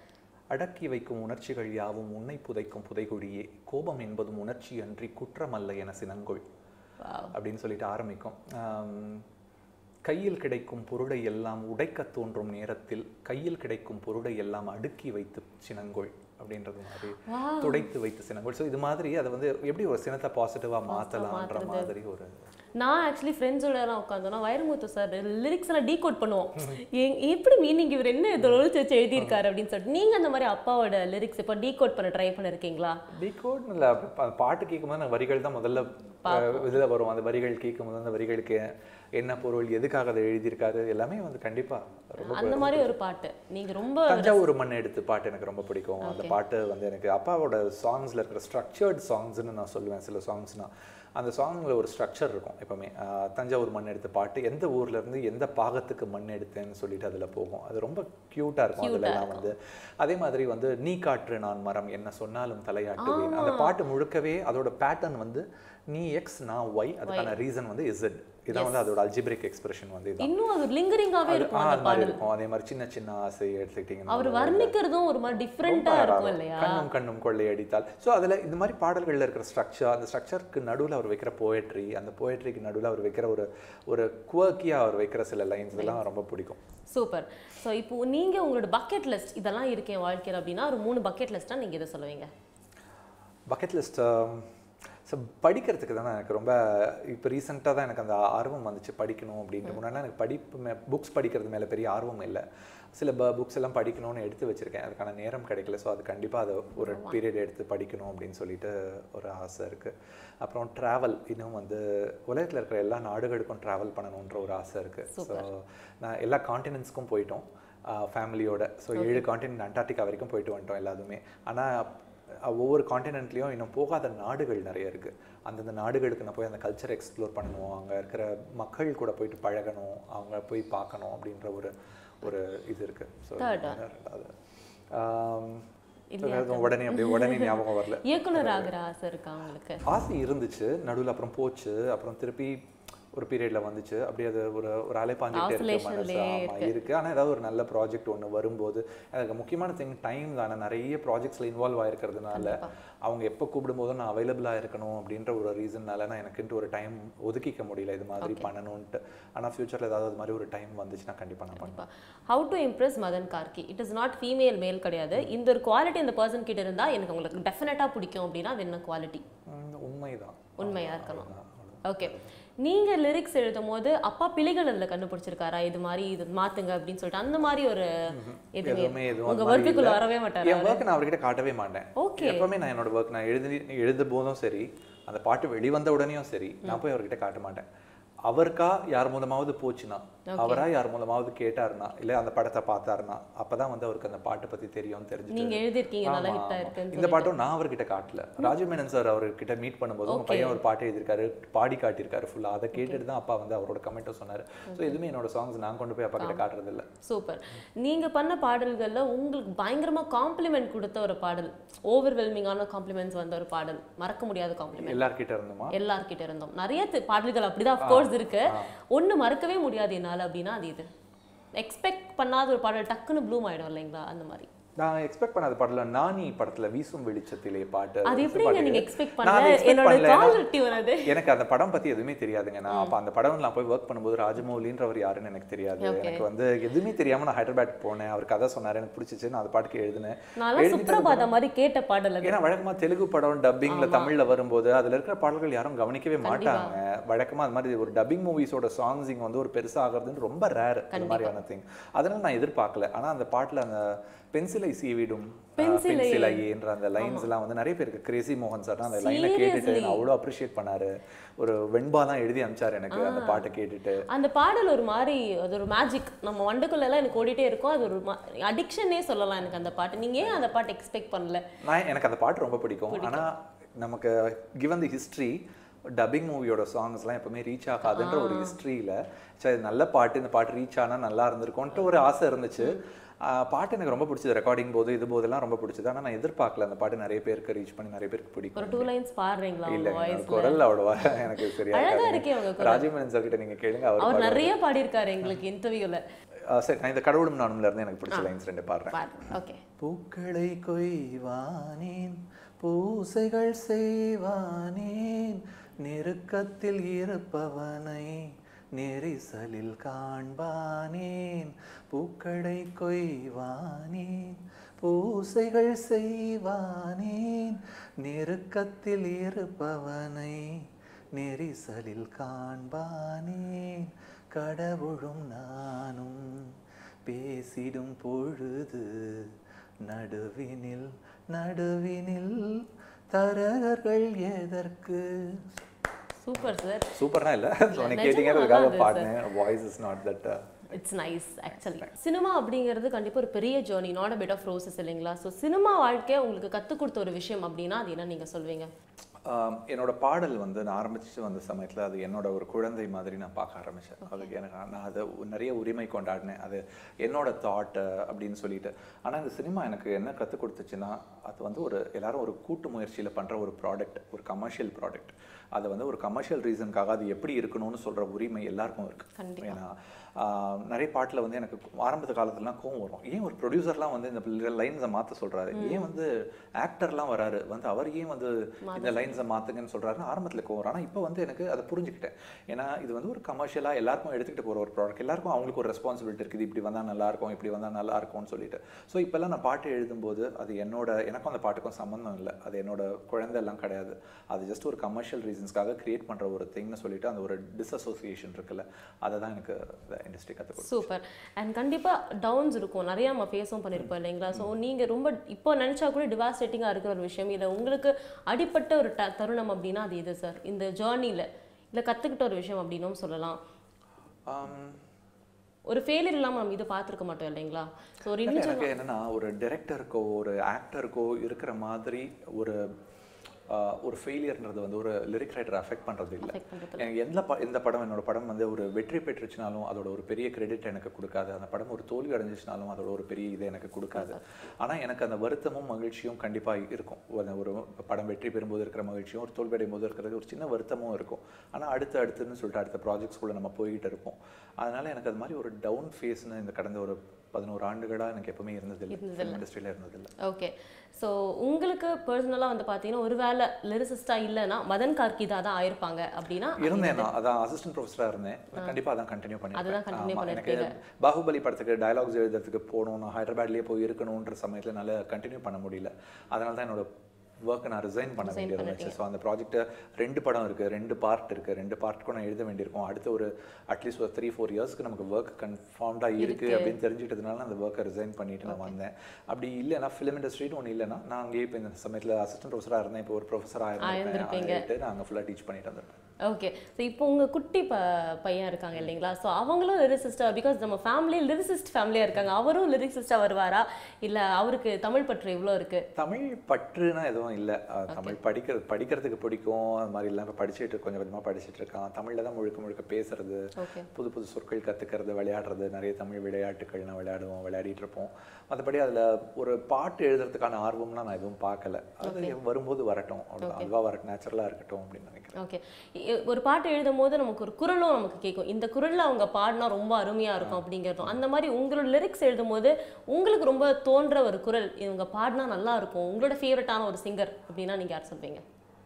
அடக்கி வைக்கும் உணர்ச்சிகள் யாவும் உன்னை புதைக்கும் புதைகுழியே கோபம் என்பதும் உணர்ச்சி அன்றி குற்றமல்ல என சினங்கொள் Wow. அப்படின்னு சொல்லிட்டு ஆரம்பிக்கும் ஆம், கையில் கிடைக்கும் பொருளை எல்லாம் உடைக்கத் தோன்றும் நேரத்தில் கையில் கிடைக்கும் பொருளை எல்லாம் அடுக்கி வைத்து சினங்கொள் அப்படின்றது மாதிரி துடைத்து வைத்து சினங்கொள் ஸோ இது மாதிரி அதை வந்து எப்படி ஒரு சினத்தை பாசிட்டிவா மாத்தலாம்ன்ற மாதிரி ஒரு நான் ஆக்சுவலி ஃப்ரெண்ட்ஸோட எல்லாம் உட்காந்தோன்னா வைரமுத்து சார் லிரிக்ஸ் எல்லாம் டீகோட் பண்ணுவோம் எ- எப்படி மீனிங் இவர் என்ன இதில் ஒழிச்சு வச்சு எழுதியிருக்காரு அப்படின்னு சொல்லிட்டு நீங்க அந்த மாதிரி அப்பாவோட லிரிக்ஸ் இப்போ டீகோட் பண்ண ட்ரை பண்ணிருக்கீங்களா டிகோட் இல்லை பாட்டு கேட்கும்போது அந்த வரிகள் தான் முதல்ல அஹ், இதுல வரும் அந்த வரிகள் கேட்கும்போது அந்த வரிகளுக்கு என்ன பொருள் எதுக்காக அதை எழுதியிருக்காரு எல்லாமே வந்து கண்டிப்பா ரொம்ப அந்த மாதிரி ஒரு பாட்டு நீங்க ரொம்ப தஞ்சாவூர் மண் எடுத்து பாட்டு எனக்கு ரொம்ப பிடிக்கும் அந்த பாட்டு வந்து எனக்கு அப்பாவோட சாங்ஸ்ல இருக்கிற ஸ்ட்ரக்சர்ட் சாங்ஸ்னு நான் சொல்லுவேன் சில சாங்ஸ்னா அந்த சாங்ல ஒரு ஸ்ட்ரக்சர் இருக்கும் எப்பவுமே ஆஹ் தஞ்சாவூர் மண் எடுத்து பாட்டு எந்த ஊர்ல இருந்து எந்த பாகத்துக்கு மண் எடுத்தேன்னு சொல்லிட்டு அதுல போகும் அது ரொம்ப கியூட்டா இருக்கும் அதுல எல்லாம் வந்து அதே மாதிரி வந்து நீ காற்று நான் மரம் என்ன சொன்னாலும் தலையாட்டுவேன் அந்த பாட்டு முழுக்கவே அதோட பேட்டர்ன் வந்து நீ எக்ஸ் நான் ஒய் அதுக்கான ரீசன் வந்து இசட் இதான் வந்து அதோட அல்ஜிபிரிக் எக்ஸ்பிரஷன் வந்து இதான் இன்னும் அது லிங்கரிங்காவே அது- இருக்கும் ஆ, அந்த அது மாதிரி பாடல் இருக்கும் அதே மாதிரி சின்ன சின்ன ஆசை எடுத்துக்கிட்டீங்கன்னா அவர் வர்ணிக்கிறதும் ஒரு மாதிரி டிஃப்ரெண்டா ரொம்ப இருக்கும் அழகா இல்லையா கண்ணும் கண்ணும் கொள்ளையடித்தால் ஸோ அதுல இந்த மாதிரி பாடல்கள்ல இருக்கிற ஸ்ட்ரக்சர் அந்த ஸ்ட்ரக்சருக்கு நடுவுல அவர் வைக்கிற போயட்ரி அந்த போயட்ரிக்கு நடுவுல அவர் வைக்கிற ஒரு ஒரு குவர்க்கியா அவர் வைக்கிற சில லைன்ஸ் இதெல்லாம் ரொம்ப பிடிக்கும் சூப்பர் ஸோ இப்போ நீங்க உங்களோட பக்கெட் லிஸ்ட் இதெல்லாம் இருக்கேன் வாழ்க்கையில் அப்படின்னா ஒரு மூணு பக்கெட் லிஸ்ட்டா நீங்க இதை சொல்லுவீங்க பக்கெட் லிஸ்ட் ஸோ படிக்கிறதுக்கு தான் எனக்கு ரொம்ப இப்போ ரீசெண்டாக தான் எனக்கு அந்த ஆர்வம் வந்துச்சு படிக்கணும் அப்படின்ட்டு முன்னாடி எனக்கு படிப்பு மே புக்ஸ் படிக்கிறது மேலே பெரிய ஆர்வம் இல்லை சில ப புக்ஸ் எல்லாம் படிக்கணும்னு எடுத்து வச்சிருக்கேன் அதுக்கான நேரம் கிடைக்கல ஸோ அது கண்டிப்பாக அதை ஒரு பீரியட் எடுத்து படிக்கணும் அப்படின்னு சொல்லிட்டு ஒரு ஆசை இருக்குது அப்புறம் ட்ராவல் இன்னும் வந்து உலகத்தில் இருக்கிற எல்லா நாடுகளுக்கும் ட்ராவல் பண்ணணுன்ற ஒரு ஆசை இருக்குது ஸோ நான் எல்லா காண்டினென்ட்ஸ்க்கும் போயிட்டோம் ஃபேமிலியோட ஸோ ஏழு காண்டினென்ட் அண்டார்டிகா வரைக்கும் போயிட்டு வந்துட்டோம் எல்லாருமே ஆனால் அஹ் ஒவ்வொரு காண்டினென்ட்லேயும் இன்னும் போகாத நாடுகள் நிறைய இருக்குது அந்தந்த நாடுகளுக்கு நான் போய் அந்த கல்ச்சர் எக்ஸ்ப்ளோர் பண்ணணும் அங்கே இருக்கிற மக்கள் கூட போயிட்டு பழகணும் அவங்க போய் பார்க்கணும் அப்படின்ற ஒரு ஒரு இது இருக்குது ஸோ ரெண்டாவது ஆம், அது உடனே அப்படியே உடனே ஞாபகம் வரல இயக்குனர் ஆகிற ஆசை இருக்கா உங்களுக்கு ஆசை இருந்துச்சு நடுவில் அப்புறம் போச்சு அப்புறம் திருப்பி ஒரு பீரியட்ல வந்துச்சு அப்படியே அது ஒரு ஒரு அலைப்பாஞ்சிட்டே இருக்கு மனசு ஆமா இருக்கு ஆனா ஏதாவது ஒரு நல்ல ப்ராஜெக்ட் ஒண்ணு வரும்போது அதுக்கு முக்கியமான திங் டைம் தானே நிறைய ப்ராஜெக்ட்ஸ்ல இன்வால்வ் ஆயிருக்கிறதுனால அவங்க எப்போ கூப்பிடும்போதும் நான் அவைலபிளா இருக்கணும் அப்படின்ற ஒரு ரீசன்னால நான் எனக்குன்ட்டு ஒரு டைம் ஒதுக்கிக்க முடியல இது மாதிரி பண்ணணும்ட்டு ஆனா ஃபியூச்சர்ல ஏதாவது அது மாதிரி ஒரு டைம் வந்துச்சுன்னா கண்டிப்பா நான் பண்ணுவேன் how to impress Madhan Karky it is not female male கிடையாது இந்த ஒரு குவாலிட்டி இந்த பர்சன் கிட்ட இருந்தா எனக்கு உங்களுக்கு டெஃபினட்டா பிடிக்கும் அப்படின்னா அது என்ன குவாலிட்டி உம், உண்மைதான் உண்மையா இருக்கணும் ஓகே நீங்க லிரிக்ஸ் எழுதும் போது அப்பா பிழைகள் அதுல கண்டுபிடிச்சிருக்காரா இது மாதிரி இது மாத்துங்க அப்படின்னு சொல்லிட்டு அந்த மாதிரி ஒரு எதுவுமே எதுவுமே எதுவும் உங்க அது மாதிரி ஒர்க்குக்குள்ள இல்ல. வரவே மாட்டாரா என் ஒர்க் நான் அவர்கிட்ட காட்டவே மாட்டேன் Okay. எப்பவுமே நான் என்னோட ஒர்க் நான் எழுதி எழுத போதும் சரி அந்த பாட்டு வெளிவந்த உடனேயும் சரி நான் போய் அவர்கிட்ட காட்ட மாட்டேன் அவருக்கா யார் மூலமாவது போச்சுன்னா அவரா யார் மூலமாவது கேட்டாருன்னா இல்ல அந்த படத்தை பார்த்தாருன்னா அப்பதான் வந்து அவருக்கு அந்த பாட்டை பத்தி தெரியும் தெரிஞ்சு நீங்க எழுதிருக்கீங்க நல்லா ஹிட் ஆயிருக்குன்னு இந்த பாட்டும் நான் அவர்கிட்ட காட்டல ராஜீவ் மேனன் சார் அவர்கிட்ட மீட் பண்ணும்போது உங்க பையன் ஒரு பாட்டு எழுதியிருக்காரு பாடி காட்டியிருக்காரு ஃபுல்லா அதை கேட்டுட்டு தான் அப்பா வந்து அவரோட கமெண்ட்டும் சொன்னாரு ஸோ எதுவுமே என்னோட சாங்ஸ் நான் கொண்டு போய் அப்பா கிட்ட காட்டுறது இல்ல சூப்பர் நீங்க பண்ண பாடல்கள்ல உங்களுக்கு பயங்கரமா காம்ப்ளிமெண்ட் கொடுத்த ஒரு பாடல் ஓவர்வெல்மிங்கான காம்ப்ளிமெண்ட்ஸ் வந்த ஒரு பாடல் மறக்க முடியாத காம்ப்ளிமெண்ட் எல்லார்கிட்ட இருந்துமா எல்லார்கிட்ட இருந்தோம் நிறைய தி- பாடல்கள் அப்படிதான் அஃப்கோர்ஸ் இருக்கு ஒண்ணு மறக்கவே முடியாது என்னால அப்படின்னா அது இது எக்ஸ்பெக்ட் பண்ணாத ஒரு பாடல் டக்குன்னு ப்ளூம் ஆயிடும் இல்லைங்களா அந்த மாதிரி நான் எக்ஸ்பெக்ட் பண்ணாத பாடல நானி படத்துல வீசும் வெளிச்சத்திலே பாட்டு அது ஒரு எப்படிங்க பாட்டு. நீங்க எக்ஸ்பெக்ட் நான் பண்ணல அதை expect என்னோட பண்ணல. கால் வெட்டி வராது எனக்கு அந்த படம் பத்தி எதுவுமே தெரியாதுங்க நான் அப்ப அந்த படம் நான் போய் ஒர்க் பண்ணும்போது ராஜமௌலின்றவர் யாருன்னு எனக்கு தெரியாது எனக்கு வந்து எதுவுமே தெரியாம நான் ஹைதராபாத் போனேன் அவர் கதை சொன்னாரு எனக்கு பிடிச்சிச்சு நான் அந்த பாட்டுக்கு எழுதினேன் நான் சுப்ரபாத மாதிரி கேட்ட பாடல் அது ஏன்னா வழக்கமா தெலுங்கு படம் டப்பிங்ல தமிழ்ல வரும்போது அதுல இருக்கிற பாடல்கள் யாரும் கவனிக்கவே மாட்டாங்க வழக்கமா அது மாதிரி ஒரு டப்பிங் மூவிஸோட சாங்ஸிங் வந்து ஒரு பெருசா ஆகுறதுன்னு ரொம்ப ரேர் இந்த மாதிரியான திங் அதனால நான் எதிர்பார்க்கல ஆனா அந்த பாட்டுல அந்த பென்சிலை சீவிடும் பென்சிலையேன்ற அந்த லைன்ஸ் எல்லாம் வந்து நிறைய பேருக்கு கிரேசி மோகன் சார் அந்த லைனை கேட்டுட்டு நான் அவ்வளோ அப்ரிஷியேட் பண்ணாரு ஒரு வெண்பா தான் எழுதி அனுப்பிச்சாரு எனக்கு அந்த பாட்டை கேட்டுட்டு அந்த பாடல் ஒரு மாதிரி அது ஒரு மேஜிக் நம்ம வண்டுக்குள்ள எல்லாம் எனக்கு ஓடிட்டே இருக்கும் அது ஒரு அடிக்ஷனே சொல்லலாம் எனக்கு அந்த பாட்டு நீங்க ஏன் அந்த பாட்டு எக்ஸ்பெக்ட் பண்ணல நான் எனக்கு அந்த பாட்டு ரொம்ப பிடிக்கும் ஆனா நமக்கு கிவன் தி ஹிஸ்ட்ரி டப்பிங் மூவியோட சாங்ஸ்லாம் எப்பவுமே ரீச் ஆகாதுன்ற ஒரு ஹிஸ்ட்ரியில சரி நல்ல பாட்டு இந்த பாட்டு ரீச் ஆனா நல்லா இருந்திருக்கும்ன்ட்டு ஒரு ஆசை இருந்துச்சு ஆஹ் பாட்டு எனக்கு ரொம்ப பிடிச்சது ரெக்கார்டிங் போது இது போதெல்லாம் ரொம்ப பிடிச்சது ஆனா நான் எதிர்பார்க்கல அந்த பாட்டு நிறைய பேருக்கு ரீச் பண்ணி நிறைய பேருக்கு ஒரு பிடிக்கும் டூ லைன்ஸ் பாடுறீங்களா இல்ல உங்க வாய்ஸ் குரல் அவ்வளவா எனக்கு சரியா அழகா இருக்காது. இருக்கே உங்க ராஜீவ் மேனன் சார் கிட்ட நீங்க கேளுங்க அவர் அவர் நிறைய பாடியிருக்காரு எங்களுக்கு இன்டர்வியூல ஆ, சரி நான் இந்த கடவுளும் நானும்ல இருந்து எனக்கு பிடிச்ச லைன்ஸ் ரெண்டு பாடுறேன் பாரு ஓகே பூக்களை கொய்வானேன் பூசைகள் செய்வானேன் நெருக்கத்தில் இருப்பவனை நெரிசலில் காண்பானேன் பூக்களை கொய்வானேன் பூசைகள் செய்வானேன் நெருக்கத்தில் இருப்பவனை நெரிசலில் காண்பானேன் கடவுளும் நானும் பேசிடும் பொழுது நடுவினில் நடுவினில் தரகர்கள் எதற்கு சூப்பர் சார் சூப்பர்னா இல்ல உனக்கு நிஜமா கேட்டீங்கிறதுக்காக நல்லா இருந்தது பாடினேன் voice is not that it's nice actually cinema அப்படிங்கிறது கண்டிப்பாக ஒரு பெரிய journey not a bit of roses இல்லைங்களா ஸோ சினிமா வாழ்க்கையை உங்களுக்கு கற்றுக் கொடுத்த ஒரு விஷயம் அப்படின்னா அது என்ன நீங்கள் சொல்வீங்க என்னோட பாடல் வந்து நான் ஆரம்பிச்சு வந்த சமயத்துல அது என்னோட ஒரு குழந்தை மாதிரி நான் பார்க்க ஆரம்பிச்சேன் அதுக்கு எனக்கு நான் அதை நிறைய உரிமை கொண்டாடினேன் அது என்னோட தாட் அப்படின்னு சொல்லிட்டு ஆனா இந்த சினிமா எனக்கு என்ன கற்றுக் கொடுத்துச்சுன்னா அது வந்து ஒரு எல்லாரும் ஒரு கூட்டு முயற்சியில பண்ற ஒரு ப்ராடக்ட் ஒரு கமர்ஷியல் ப்ராடக்ட் அது வந்து ஒரு கமர்ஷியல் ரீசனுக்காக அது எப்படி இருக்கணும்னு சொல்ற உரிமை எல்லாருக்கும் இருக்கு கண்டிப்பா. ஏன்னா ஆஹ், நிறைய பாட்டில் வந்து எனக்கு ஆரம்பத்து காலத்துலலாம் கோவம் வரும் ஏன் ஒரு ப்ரொடியூசர்லாம் வந்து இந்த லைன்ஸை மாற்ற சொல்றாரு ஏன் வந்து ஆக்டர்லாம் வராரு வந்து அவர் ஏன் வந்து இந்த லைன்ஸை மாற்றுங்கன்னு சொல்றாருன்னு ஆரம்பத்தில் கோவம் வரும் ஆனால் இப்போ வந்து எனக்கு அதை புரிஞ்சுக்கிட்டேன் ஏன்னா இது வந்து ஒரு கமர்ஷியலாக எல்லாருக்கும் எடுத்துக்கிட்டு போகிற ஒரு ப்ராடக்ட் எல்லாருக்கும் அவங்களுக்கு ஒரு ரெஸ்பான்சிபிலிட்டி இருக்குது இப்படி வந்தால் நல்லா இருக்கும் இப்படி வந்தால் நல்லா இருக்கும்னு சொல்லிட்டு ஸோ இப்போல்லாம் நான் பாட்டு எழுதும்போது அது என்னோட எனக்கும் அந்த பாட்டுக்கும் சம்மந்தம் இல்லை அது என்னோட குழந்தை எல்லாம் கிடையாது அது ஜஸ்ட் ஒரு கமர்ஷியல் ரீசன்ஸ்க்காக கிரியேட் பண்ணுற ஒரு திங்னு சொல்லிட்டு அந்த ஒரு டிஸ்அசோசியேஷன் இருக்குல்ல அதை தான் எனக்கு இண்டஸ்ட்ரி கற்றுக் கொடுத்து சூப்பர் அண்ட் கண்டிப்பாக டவுன்ஸ் இருக்கும் நிறையா நம்ம ஃபேஸும் பண்ணியிருப்போம் இல்லைங்களா ஸோ நீங்கள் ரொம்ப இப்போ நினச்சா கூட டிவாஸ்டேட்டிங்காக இருக்கிற ஒரு விஷயம் இல்லை உங்களுக்கு அடிப்பட்ட ஒரு ட தருணம் அப்படின்னா அது இது சார் இந்த ஜேர்னியில் இல்லை கற்றுக்கிட்ட ஒரு விஷயம் அப்படின்னும் சொல்லலாம் ஒரு ஃபெயிலியர் இல்லாமல் நம்ம இது பார்த்துருக்க மாட்டோம் இல்லைங்களா ஸோ ஒரு இல்ல, இண்டிவிஜுவல் எனக்கு என்னன்னா ஒரு டைரக்டருக்கோ ஒரு ஆக்டருக்கோ இருக்கிற மாதிரி ஒரு ஆஹ், ஒரு ஃபெயிலியர்ன்றது வந்து ஒரு லிரிக் ரைட்டர் அஃபெக்ட் பண்றது இல்லை Affect பண்றது எனக்கு எந்த ப எந்த படம் என்னோட படம் வந்து ஒரு வெற்றி பெற்றுச்சுனாலும் அதோட ஒரு பெரிய கிரெடிட் எனக்கு கொடுக்காது அந்த படம் ஒரு தோல்வி அடைஞ்சிச்சுனாலும் அதோட ஒரு பெரிய இது எனக்கு கொடுக்காது ஆனா எனக்கு அந்த வருத்தமும் மகிழ்ச்சியும் கண்டிப்பா இருக்கும் ஒரு ஒரு படம் வெற்றி பெறும்போது இருக்கிற மகிழ்ச்சியும் ஒரு தோல்வி அடையும் போது இருக்கிறது ஒரு சின்ன வருத்தமும் இருக்கும் ஆனா அடுத்து அடுத்துன்னு சொல்லிட்டு அடுத்த ப்ராஜெக்ட்ஸ்குள்ளே நம்ம போய்கிட்டு இருப்போம் அதனால எனக்கு அது மாதிரி ஒரு டவுன் ஃபேஸ்னு இந்த கடந்த ஒரு பதினோரு ஆண்டுகளா எனக்கு எப்பவுமே இருந்ததில்லை இண்டஸ்ட்ரியில் இருந்ததில்லை ஓகே ஸோ உங்களுக்கு பர்சனலாக வந்து பார்த்தீங்கன்னா ஒருவேளை லிரிசிஸ்டாக இல்லைன்னா மதன் கார்கிதா தான் ஆயிருப்பாங்க அப்படின்னா இருந்தேன் நான் அதான் அசிஸ்டன்ட் ப்ரொஃபஸராக இருந்தேன் நான் கண்டிப்பா அதான் கண்டினியூ அதுதான் continue பண்ணிருப்பேன் ஆமா, எனக்கு பாகுபலி படத்துக்கு டயலாக்ஸ் எழுதுறதுக்கு போகணும் நான் ஹைதராபாத்லயே போய் இருக்கணுன்ற சமயத்துல என்னால கண்டினியூ பண்ண முடியல அதனால தான் என்னோட ஒர்க்கை நான் ரிசைன் பண்ண வேண்டியது இருந்துச்சு ஸோ அந்த ப்ராஜெக்ட் ரெண்டு படம் இருக்கு ரெண்டு பார்ட் இருக்கு ரெண்டு பார்ட்டுக்கும் நான் எழுத வேண்டியிருக்கும் அடுத்த ஒரு அட்லீஸ்ட் ஒரு த்ரீ ஃபோர் இயர்ஸ்க்கு நமக்கு ஒர்க் கன்ஃபார்ம்டாக இருக்கு அப்படின்னு தெரிஞ்சுக்கிட்டதுனால அந்த ஒர்க்கை ரிசைன் பண்ணிட்டு நான் வந்தேன் அப்படி இல்லைன்னா ஃபிலிம் இண்டஸ்ட்ரின்னு ஒன்று இல்லைன்னா நான் அங்கேயே இப்போ இந்த சமயத்துல அசிஸ்டன்ட் ப்ரொஃபஸராக இருந்தேன் இப்போ ஒரு ப்ரொஃபஸராக ஆயிருந்திருப்பீங்க. இருந்திருப்பேன் நான் அங்கே ஃபுல்லாக டீச் பண்ணிட்டு வந்திருப்பேன் ஓகே ஸோ இப்போ உங்கள் குட்டி ப பையன் இருக்காங்க இல்லைங்களா ஸோ அவங்களும் லிரிசிஸ்டாக பிகாஸ் நம்ம ஃபேமிலி லிரிசிஸ்ட் ஃபேமிலியாக இருக்காங்க அவரும் லிரிசிஸ்டாக வருவாரா இல்லை அவருக்கு தமிழ் பற்று எவ்வளோ இருக்கு தமிழ் பற்றுனா எதுவும் இல்லை தமிழ் படிக்கிறது படிக்கிறதுக்கு பிடிக்கும் அது மாதிரி எல்லாம் இப்போ படிச்சுட்டு கொஞ்சம் கொஞ்சமாக படிச்சுட்டு இருக்கான் தமிழில் தான் முழுக்க முழுக்க பேசுறது ஓகே புது புது சொற்கள் கற்றுக்கிறது விளையாடுறது நிறைய தமிழ் விளையாட்டுகள் நான் விளையாடுவோம் விளையாடிட்டு இருப்போம் மற்றபடி அதில் ஒரு பாட்டு எழுதுறதுக்கான ஆர்வம்லாம் நான் எதுவும் பார்க்கல அது வரும்போது வரட்டும் அவ்வளோதான் அதுவாக வரட்டும் நேச்சுரலாக இருக்கட்டும் அப்படின்னு நினைக்கிறேன் ஓகே ஒரு பாட்டு எழுதும் போது நமக்கு ஒரு குரலும் நமக்கு கேட்கும் இந்த குரல்ல அவங்க பாடினா ரொம்ப அருமையா இருக்கும் அப்படிங்கிறதும் அந்த மாதிரி உங்களோட லிரிக்ஸ் எழுதும் போது உங்களுக்கு ரொம்ப தோன்ற ஒரு குரல் இவங்க பாடினா நல்லா இருக்கும் உங்களோட ஃபேவரட்டான ஒரு சிங்கர் அப்படின்னா நீங்க யார் சொல்வீங்க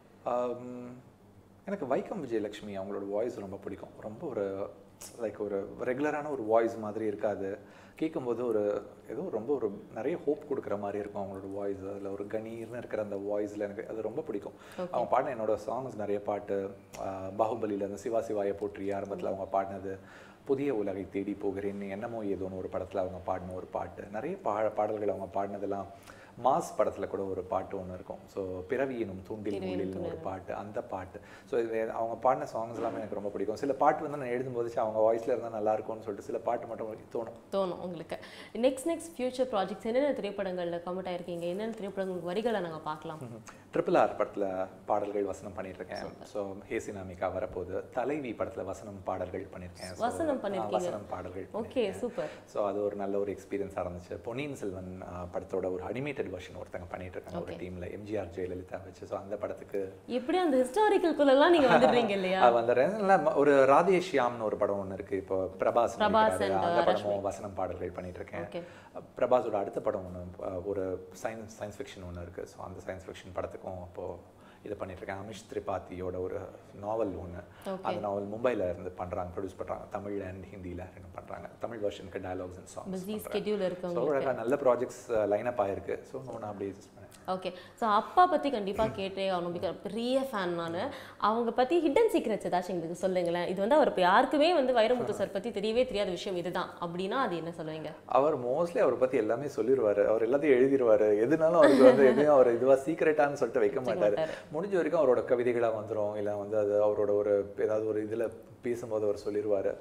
ஆம், எனக்கு வைக்கம் விஜயலட்சுமி அவங்களோட வாய்ஸ் ரொம்ப பிடிக்கும் ரொம்ப ஒரு லைக் ஒரு ரெகுலரான ஒரு வாய்ஸ் மாதிரி இருக்காது கேட்கும்போது ஒரு ஏதோ ரொம்ப ஒரு நிறைய ஹோப் கொடுக்குற மாதிரி இருக்கும் அவங்களோட வாய்ஸ் அதில் ஒரு கணீர்னு இருக்கிற அந்த வாய்ஸில் எனக்கு அது ரொம்ப பிடிக்கும் அவங்க பாடின என்னோட சாங்ஸ் நிறைய பாட்டு ஆஹ், பாகுபலியில இருந்து சிவா சிவாய போற்றி ஆரம்பத்தில் அவங்க பாடினது புதிய உலகை தேடி போகிறேன் என்னமோ ஏதோன்னு ஒரு படத்தில் அவங்க பாடின ஒரு பாட்டு நிறைய பா பாடல்கள் அவங்க பாடினதெல்லாம் மாஸ் படத்துல கூட ஒரு பாட்டு ஒன்று இருக்கும் ஸோ பிறவி எனும் தூண்டில் முள்ளில்னு ஒரு பாட்டு அந்த பாட்டு ஸோ அவங்க பாடின சாங்ஸ் எல்லாமே எனக்கு ரொம்ப பிடிக்கும் சில பாட்டு வந்து நான் எழுதும்போது ச்சே, அவங்க வாய்ஸ்ல இருந்தால் நல்லா இருக்கும்னு சொல்லிட்டு சில பாட்டு மட்டும் எனக்கு தோணும் தோணும் உங்களுக்கு நெக்ஸ்ட் நெக்ஸ்ட் ஃபியூச்சர் ப்ராஜெக்ட்ஸ் என்னென்ன திரைப்படங்கள்ல கமிட் ஆயிருக்கீங்க என்னென்ன திரைப்படங்களுக்கு வரிகளை நாங்க பார்க்கலாம் ட்ரிபிள் ஆர் படத்துல பாடல்கள் வசனம் பண்ணிட்டு இருக்கேன் ஸோ ஹேசினாமிகா வரப்போகுது தலைவி படத்துல வசனம் பாடல்கள் பண்ணியிருக்கேன் So, வசனம் ஆ, பண்ணிருக்கீங்க. வசனம் பாடல்கள் ஓகே சூப்பர் ஸோ அது ஒரு நல்ல ஒரு எக்ஸ்பீரியன்ஸாக இருந்துச்சு பொன்னியின் செல்வன் ஆ, படத்தோட ஒரு அனிமேட்டட் வெர்ஷன் ஒருத்தங்க பண்ணிட்டு இருக்காங்க ஒரு டீம்ல எம்ஜிஆர் ஜெயலலிதா வச்சு ஸோ அந்த படத்துக்கு எப்படி அந்த ஹிஸ்டாரிக்கல்குள்ளெல்லாம் நீங்க வந்துடுறீங்க இல்லையா அது வந்துடுறேன் ஒரு ராதேஷ்யாம்னு ஒரு படம் ஒன்று இருக்கு இப்போ பிரபாஸ் பிரபாஸ் நடிக்கிறாரு. and அந்த படமும் வசனம் பாடல்கள் பண்ணிட்டு இருக்கேன் ஓகே பிரபாஸோட அடுத்த படம் ஒன்று ஒரு சயின்ஸ் சயின்ஸ் ஃபிக்ஷன் ஒன்று இருக்கு ஸோ அந்த சயின்ஸ் ஃபிக்ஷன் படத்துக்கும் இப்போ இது பண்ணிட்டு இருக்கேன் அமிஷ் திரிபாத்தியோட ஒரு நாவல் ஒன்று Okay. அந்த நாவல் மும்பைல இருந்து பண்றாங்க ப்ரொடியூஸ் பண்றாங்க தமிழ் அண்ட் ஹிந்தியில் ரெண்டும் பண்றாங்க தமிழ் வெர்ஷனுக்கு dialogues and busy songs schedule so இருக்கவங்க நல்ல ப்ராஜெக்ட்ஸ் லைனப் ஆயிருக்கு ஸோ நான் அப்படியே just பண்ணேன் ஓகே ஸோ அப்பா பத்தி கண்டிப்பா கேட்டே ஆகணும் பிகாஸ் பெரிய ஃபேன் நான் அவங்க பத்தி ஹிடன் சீக்ரெட்ஸ் ஏதாச்சும் எங்களுக்கு சொல்லுங்களேன் இது வந்து அவர் இப்ப யாருக்குமே வந்து வைரமுத்து சார் பத்தி தெரியவே தெரியாத விஷயம் இதுதான் அப்படின்னா அது என்ன சொல்லுவீங்க அவர் மோஸ்ட்லி அவரை பத்தி எல்லாமே சொல்லிடுவாரு அவர் எல்லாத்தையும் எழுதிடுவாரு எதுனாலும் அவருக்கு வந்து எதையும் அவர் இதுவா சீக்கிரட்டான்னு சொல்லிட்டு வைக்க மாட்டாரு முடிஞ்ச வரைக்கும் அவரோட கவிதைகளா வந்துரும் இல்ல வந்து அது அவரோட ஒரு ஏதாவது ஒரு இதுல பேசும்போது அவர் சொல்லிடுவாரு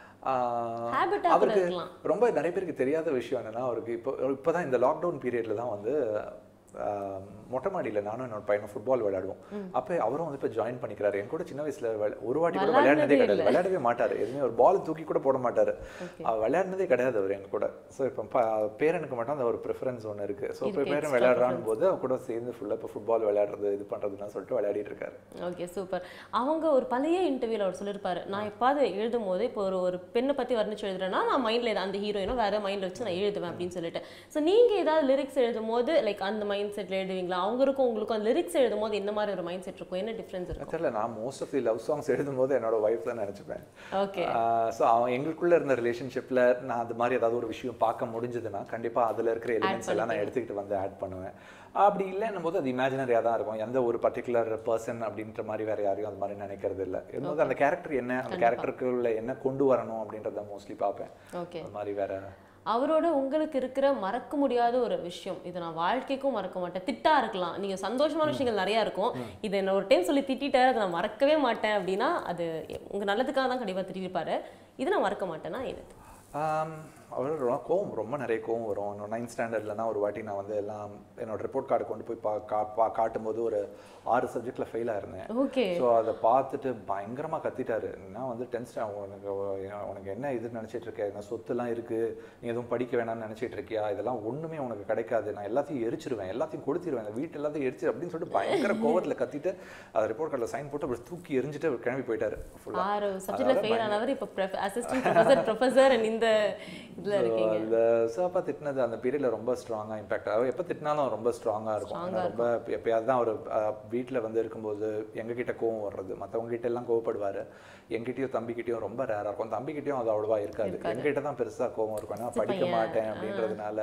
ஆஹ் Habit-ஆ கூட அவருக்கு இருக்கலாம். ரொம்ப நிறைய பேருக்கு தெரியாத விஷயம் என்னன்னா அவருக்கு இப்போ இப்போதான் இந்த லாக்டவுன் பீரியட்ல தான் வந்து ஆஹ், மொட்டை மாடியில நானும் என்னோட பையனும் ஃபுட்பால் விளையாடுவோம் அப்போ அவரும் வந்து இப்போ ஜாயின் பண்ணிக்கிறாரு என் கூட சின்ன வயசுல விளை- ஒரு வாட்டி கூட விளையாடினதே கிடையாது விளையாடவே மாட்டாரு எதுவுமே ஒரு பால் தூக்கி கூட போட மாட்டாரு அவர் விளையாடினதே கிடையாது அவர் எங்க கூட ஸோ இப்போ ப- பேரனுக்கு மட்டும் அந்த ஒரு ப்ரிஃபரன்ஸ் ஒன்று இருக்கு ஸோ இப்போ பேரன் விளையாடுறான் போது அவர் கூட சேர்ந்து ஃபுல்லாக இப்போ ஃபுட்பால் விளையாடுறது இது பண்றதுன்னு சொல்லிட்டு விளையாடிட்டு இருக்காரு ஓகே சூப்பர் அவங்க ஒரு பழைய இன்டர்வியூல அவர் சொல்லியிருப்பாரு நான் எப்பாவது எழுதும் போது இப்போ ஒரு ஒரு பெண்ணை பத்தி வர்ணிச்சு எழுதுறேன்னா நான் மைண்ட்ல அந்த ஹீரோயினோ வேற மைண்ட்ல வச்சு நான் எழுதுவேன் அப்படின்னு சொல்லிட்டு ஸோ நீங்க ஏதாவது லிரிக்ஸ் எழுதும் போது லைக் அந்த மைண்ட் செட்ல எழுதுவீங்களா அவங்களுக்கும் உங்களுக்கும் அந்த லிரிக்ஸ் எழுதும் போது என்ன மாதிரி ஒரு மைண்ட் செட் இருக்கும் என்ன டிஃபரன்ஸ் இருக்கும் தெரியல நான் most of the love songs எழுதும்போது என்னோட ஒய்ஃப் தான் நினச்சிப்பேன் ஓகே ஸோ அவன் எங்களுக்குள்ள இருந்த ரிலேஷன்ஷிப்பில் நான் அது மாதிரி ஏதாவது ஒரு விஷயம் பார்க்க முடிஞ்சதுன்னா கண்டிப்பா அதுல இருக்கிற எலிமெண்ட்ஸ் எல்லாம் நான் எடுத்துக்கிட்டு வந்து ஆட் பண்ணுவேன் அப்படி இல்லைன்னும் போது அது இமேஜினரியாக தான் இருக்கும் எந்த ஒரு பர்டிகுலர் பர்சன் அப்படின்ற மாதிரி வேற யாரையும் அது மாதிரி நினைக்கிறது இல்லை என்னது அந்த கேரக்டர் என்ன அந்த கேரக்டருக்குள்ள என்ன கொண்டு வரணும் அப்படின்றத மோஸ்ட்லி பார்ப்பேன் ஓகே அது மாதிரி வேற அவரோட உங்களுக்கு இருக்கிற மறக்க முடியாத ஒரு விஷயம் இது நான் வாழ்க்கைக்கும் மறக்க மாட்டேன் திட்டா இருக்கலாம் நீங்க சந்தோஷமான விஷயங்கள் நிறைய இருக்கும் இதை என்ன ஒரு டைம் சொல்லி திட்டிட்டாரு அதை நான் மறக்கவே மாட்டேன் அப்படின்னா அது உங்க நல்லதுக்காக தான் கண்டிப்பா திட்டிருப்பாரு இது நான் மறக்க மாட்டேன்னா இது ஆம், அவர் ரொம்ப கோவம் ரொம்ப நிறைய கோவம் வரும் நைன்த் ஸ்டாண்டர்ட்லனா ஒரு வாட்டி நான் வந்து எல்லாம் என்னோட ரிப்போர்ட் கார்டு கொண்டு போய் பா கா- பா- காட்டும்போது ஒரு ஆறு சப்ஜெக்ட்ல ஃபெயில் ஆயிருந்தேன் ஓகே ஸோ அதை பார்த்துட்டு பயங்கரமா கத்திட்டாரு நான் வந்து டென்ஷன் உனக்கு உனக்கு என்ன இது நினைச்சிட்டு இருக்க என்ன சொத்துலாம் இருக்கு நீ எதுவும் படிக்க வேணாம்னு நினைச்சிட்டு இருக்கியா இதெல்லாம் ஒண்ணுமே உனக்கு கிடைக்காது நான் எல்லாத்தையும் எரிச்சிருவேன் எல்லாத்தையும் கொடுத்துருவேன் இந்த வீட்டு எல்லாத்தையும் எரிச்சு அப்படின்னு சொல்லிட்டு பயங்கர கோவத்துல கத்திட்டு அதை ரிப்போர்ட் கார்டில் சைன் போட்டு அப்படி தூக்கி எரிஞ்சிட்டு அவர் கிளம்பி போயிட்டாரு ஃபுல்லா ஆறு சப்ஜெக்ட்ல ஃபெயில் ஆனவர் இப்போ அசிஸ்டன்ட் ப்ரொஃபசர் ப்ரொஃபசர் இந்த இதுல இருக்கீங்க அந்த சாப்பா திட்டினது அந்த பீரியட்ல ரொம்ப ஸ்ட்ராங்கா இம்பாக்ட் அவர் எப்போ திட்டினாலும் ரொம்ப ஸ்ட்ராங்கா இருக்கும் ஆனா ரொம்ப எப்பயாவது தான் அவர் வீட்டில் வந்து இருக்கும்போது எங்ககிட்ட கோவம் வர்றது மற்றவங்க கிட்ட எல்லாம் கோவப்படுவாரு எங்கிட்டயும் தம்பிக்கிட்டயும் ரொம்ப ரேரா இருக்கும் தம்பிக்கிட்டயும் அது அவ்வளவா இருக்காது எங்கிட்ட தான் பெருசா கோவம் இருக்கும் ஏன்னா படிக்க மாட்டேன் அப்படின்றதுனால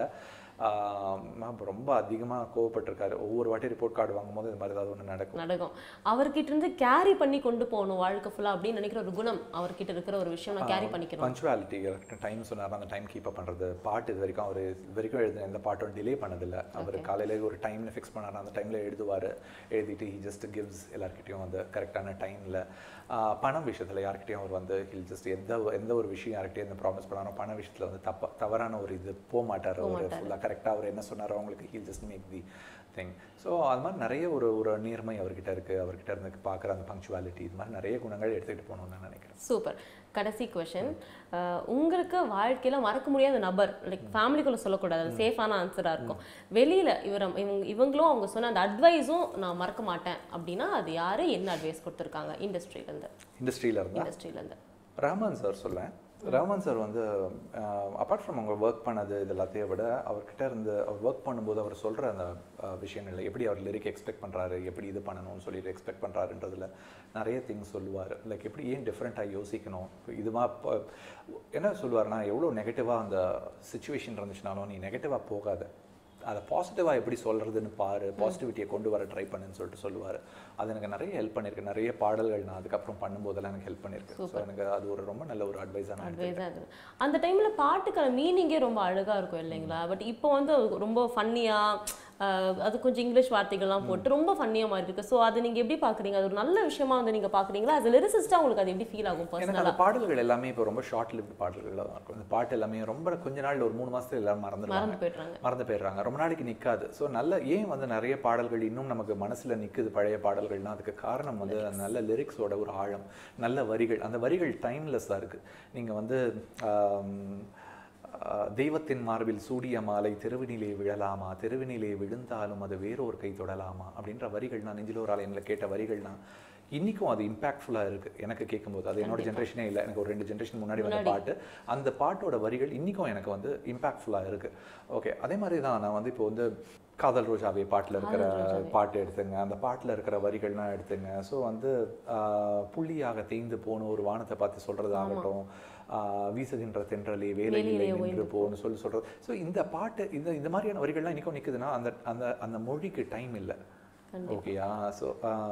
ஆஹ் நான் ரொம்ப அதிகமா கோவப்பட்டிருக்காரு ஒவ்வொரு வாட்டி ரிப்போர்ட் கார்டு வாங்கும்போது இந்த மாதிரி ஏதாவது ஒண்ணு நடக்கும் நடக்கும் அவர்கிட்ட இருந்து கேரி பண்ணி கொண்டு போகணும் வாழ்க்கை ஃபுல்லா அப்படின்னு நினைக்கிற ஒரு குணம் அவர்கிட்ட இருக்கிற ஒரு விஷயம் நான் கேரி பண்ணிக்கணும் பஞ்சுவாலிட்டி டைம் சொன்னார் அந்த டைம் கீப் அப் பண்ணுறது பாட்டு இது வரைக்கும் அவர் இது வரைக்கும் எழுதின எந்த பாட்டும் டிலே பண்ணதில்லை அவர் காலையில ஒரு டைம்ல ஃபிக்ஸ் பண்ணார் அந்த டைம்ல எழுதுவார் எழுதிட்டு ஹி ஜஸ்ட் கிவ்ஸ் எல்லாருக்கிட்டையும் அந்த கரெக்டான டைம்ல பணம் விஷயத்துல யார்கிட்டயும் அவர் வந்து ஹில் ஜஸ்ட் எந்த எந்த ஒரு விஷயம் யார்கிட்டயும் எந்த ப்ராமிஸ் பண்ணாரோ பண விஷயத்துல வந்து தப்பா தவறான ஒரு இது போக மாட்டார் அவர் ஃபுல்லாக கரெக்டாக அவர் என்ன சொன்னாரோ அவங்களுக்கு he'll just make the thing so அது மாதிரி நிறைய ஒரு ஒரு நேர்மை அவர்கிட்ட இருக்கு அவர்கிட்ட இருந்து பார்க்குற அந்த பங்க்சுவாலிட்டி இது மாதிரி நிறைய குணங்கள் எடுத்துக்கிட்டு போகணும்னு நான் நினைக்கிறேன் சூப்பர் கடைசி கொஷின் உங்களுக்கு வாழ்க்கையில மறக்க முடியாத நபர் லைக் ஃபேமிலிக்குள்ள சொல்லக்கூடாது அது சேஃபான ஆன்சரா இருக்கும் வெளியில இவர இவங்க இவங்களும் அவங்க சொன்ன அந்த அட்வைஸும் நான் மறக்க மாட்டேன் அப்படின்னா அது யாரு என்ன அட்வைஸ் கொடுத்துருக்காங்க இண்டஸ்ட்ரியில இருந்து இண்டஸ்ட்ரியில் இருந்தால் இண்டஸ்ட்ரியில இருந்து ரஹ்மான் சார் சொல்லேன் ரஹ்மான் சார் வந்து அப்பார்ட் ஃப்ரம் அவங்க ஒர்க் பண்ணது இது எல்லாத்தையும் விட அவர்கிட்ட இருந்து அவர் ஒர்க் பண்ணும்போது அவர் சொல்கிற அந்த அஹ், விஷயங்கள்ல எப்படி அவர் லிரிக் எக்ஸ்பெக்ட் பண்ணுறாரு எப்படி இது பண்ணணும்னு சொல்லிட்டு எக்ஸ்பெக்ட் பண்ணுறாருன்றதுல நிறைய திங்ஸ் சொல்லுவார் லைக் எப்படி ஏன் டிஃப்ரெண்ட்டாக யோசிக்கணும் இப்போ இதுமா இப்போ என்ன சொல்லுவார்னா எவ்வளோ நெகட்டிவாக அந்த சுச்சுவேஷன் இருந்துச்சுனாலும் நீ நெகட்டிவாக போகாத அதை பாசிட்டிவாக எப்படி சொல்கிறதுன்னு பாரு பாசிட்டிவிட்டியை கொண்டு வர ட்ரை பண்ணுன்னு சொல்லிட்டு சொல்லுவார் அது எனக்கு நிறைய ஹெல்ப் பண்ணியிருக்கு நிறைய பாடல்கள் நான் அதுக்கப்புறம் பண்ணும்போதெல்லாம் எனக்கு ஹெல்ப் பண்ணியிருக்கு ஸோ எனக்கு அது ஒரு ரொம்ப நல்ல ஒரு அட்வைஸாக நான் எடுத்துக்கிறேன். அட்வைஸாக இருந்தது அந்த டைம்ல பாட்டுக்கான மீனிங்கே ரொம்ப அழகா இருக்கும் இல்லைங்களா பட் இப்போ வந்து ரொம்ப ஃபன்னியா அது கொஞ்சம் இங்கிலீஷ் வார்த்தைகள்லாம் போட்டு ரொம்ப ஃபன்னியா மாதிரி இருக்கு ஸோ அது நீங்க எப்படி பாக்குறீங்க அது ஒரு நல்ல விஷயமா வந்து நீங்க பாக்குறீங்களா அது லிரிசிஸ்டா உங்களுக்கு அது எப்படி ஃபீல் ஆகும் எனக்கு பர்சனலா அந்த பாடல்கள் எல்லாமே இப்போ ரொம்ப ஷார்ட் லிவ்ட் பாடல்கள் தான் இருக்கும் இந்த பாட்டு எல்லாமே ரொம்ப கொஞ்ச நாள் ஒரு மூணு மாசத்துல எல்லாரும் மறந்துடுவாங்க மறந்து போயிடுறாங்க மறந்து போயிடுறாங்க ரொம்ப நாளைக்கு நிக்காது ஸோ நல்ல ஏன் வந்து நிறைய பாடல்கள் இன்னும் நமக்கு மனசுல நிக்குது பழைய பாடல்கள்னா அதுக்கு காரணம் வந்து நல்ல லிரிக்ஸோட ஒரு ஆழம் நல்ல வரிகள் அந்த வரிகள் டைம்லெஸ்ஸாக இருக்கு நீங்க வந்து ஆம், ஆஹ், தெய்வத்தின் மார்பில் சூடிய மாலை தெருவினிலே விழலாமா தெருவினிலே விழுந்தாலும் அது வேறொரு கை தொடலாமா அப்படின்ற வரிகள் நான் நெஞ்சில் ஒரு ஆலயனில் கேட்ட வரிகள்னா இன்னைக்கும் அது இம்பாக்ட்ஃபுல்லாக இருக்கு எனக்கு கேட்கும்போது அது என்னோட ஜென்ரேஷனே இல்லை எனக்கு ஒரு ரெண்டு ஜென்ரேஷன் முன்னாடி வந்த பாட்டு அந்த பாட்டோட வரிகள் இன்னைக்கும் எனக்கு வந்து இம்பாக்ட்ஃபுல்லாக இருக்கு ஓகே அதே மாதிரி தான் நான் வந்து இப்போ வந்து காதல் ரோஜாவே பாட்டில் இருக்கிற பாட்டு எடுத்துங்க அந்த பாட்டில் இருக்கிற வரிகள்லாம் எடுத்துங்க ஸோ வந்து ஆஹ், புள்ளியாக தேய்ந்து போன ஒரு வானத்தை பார்த்து சொல்றது ஆகட்டும் ஆஹ், வீசுகின்ற தென்றலே வேலையில்லை நின்று போன்னு சொல்லி சொல்றது ஸோ இந்த பாட்டு இந்த இந்த மாதிரியான வரிகள்லாம் இன்னைக்கும் நிற்குதுன்னா அந்த அந்த அந்த மொழிக்கு டைம் இல்லை ஓகேயா ஸோ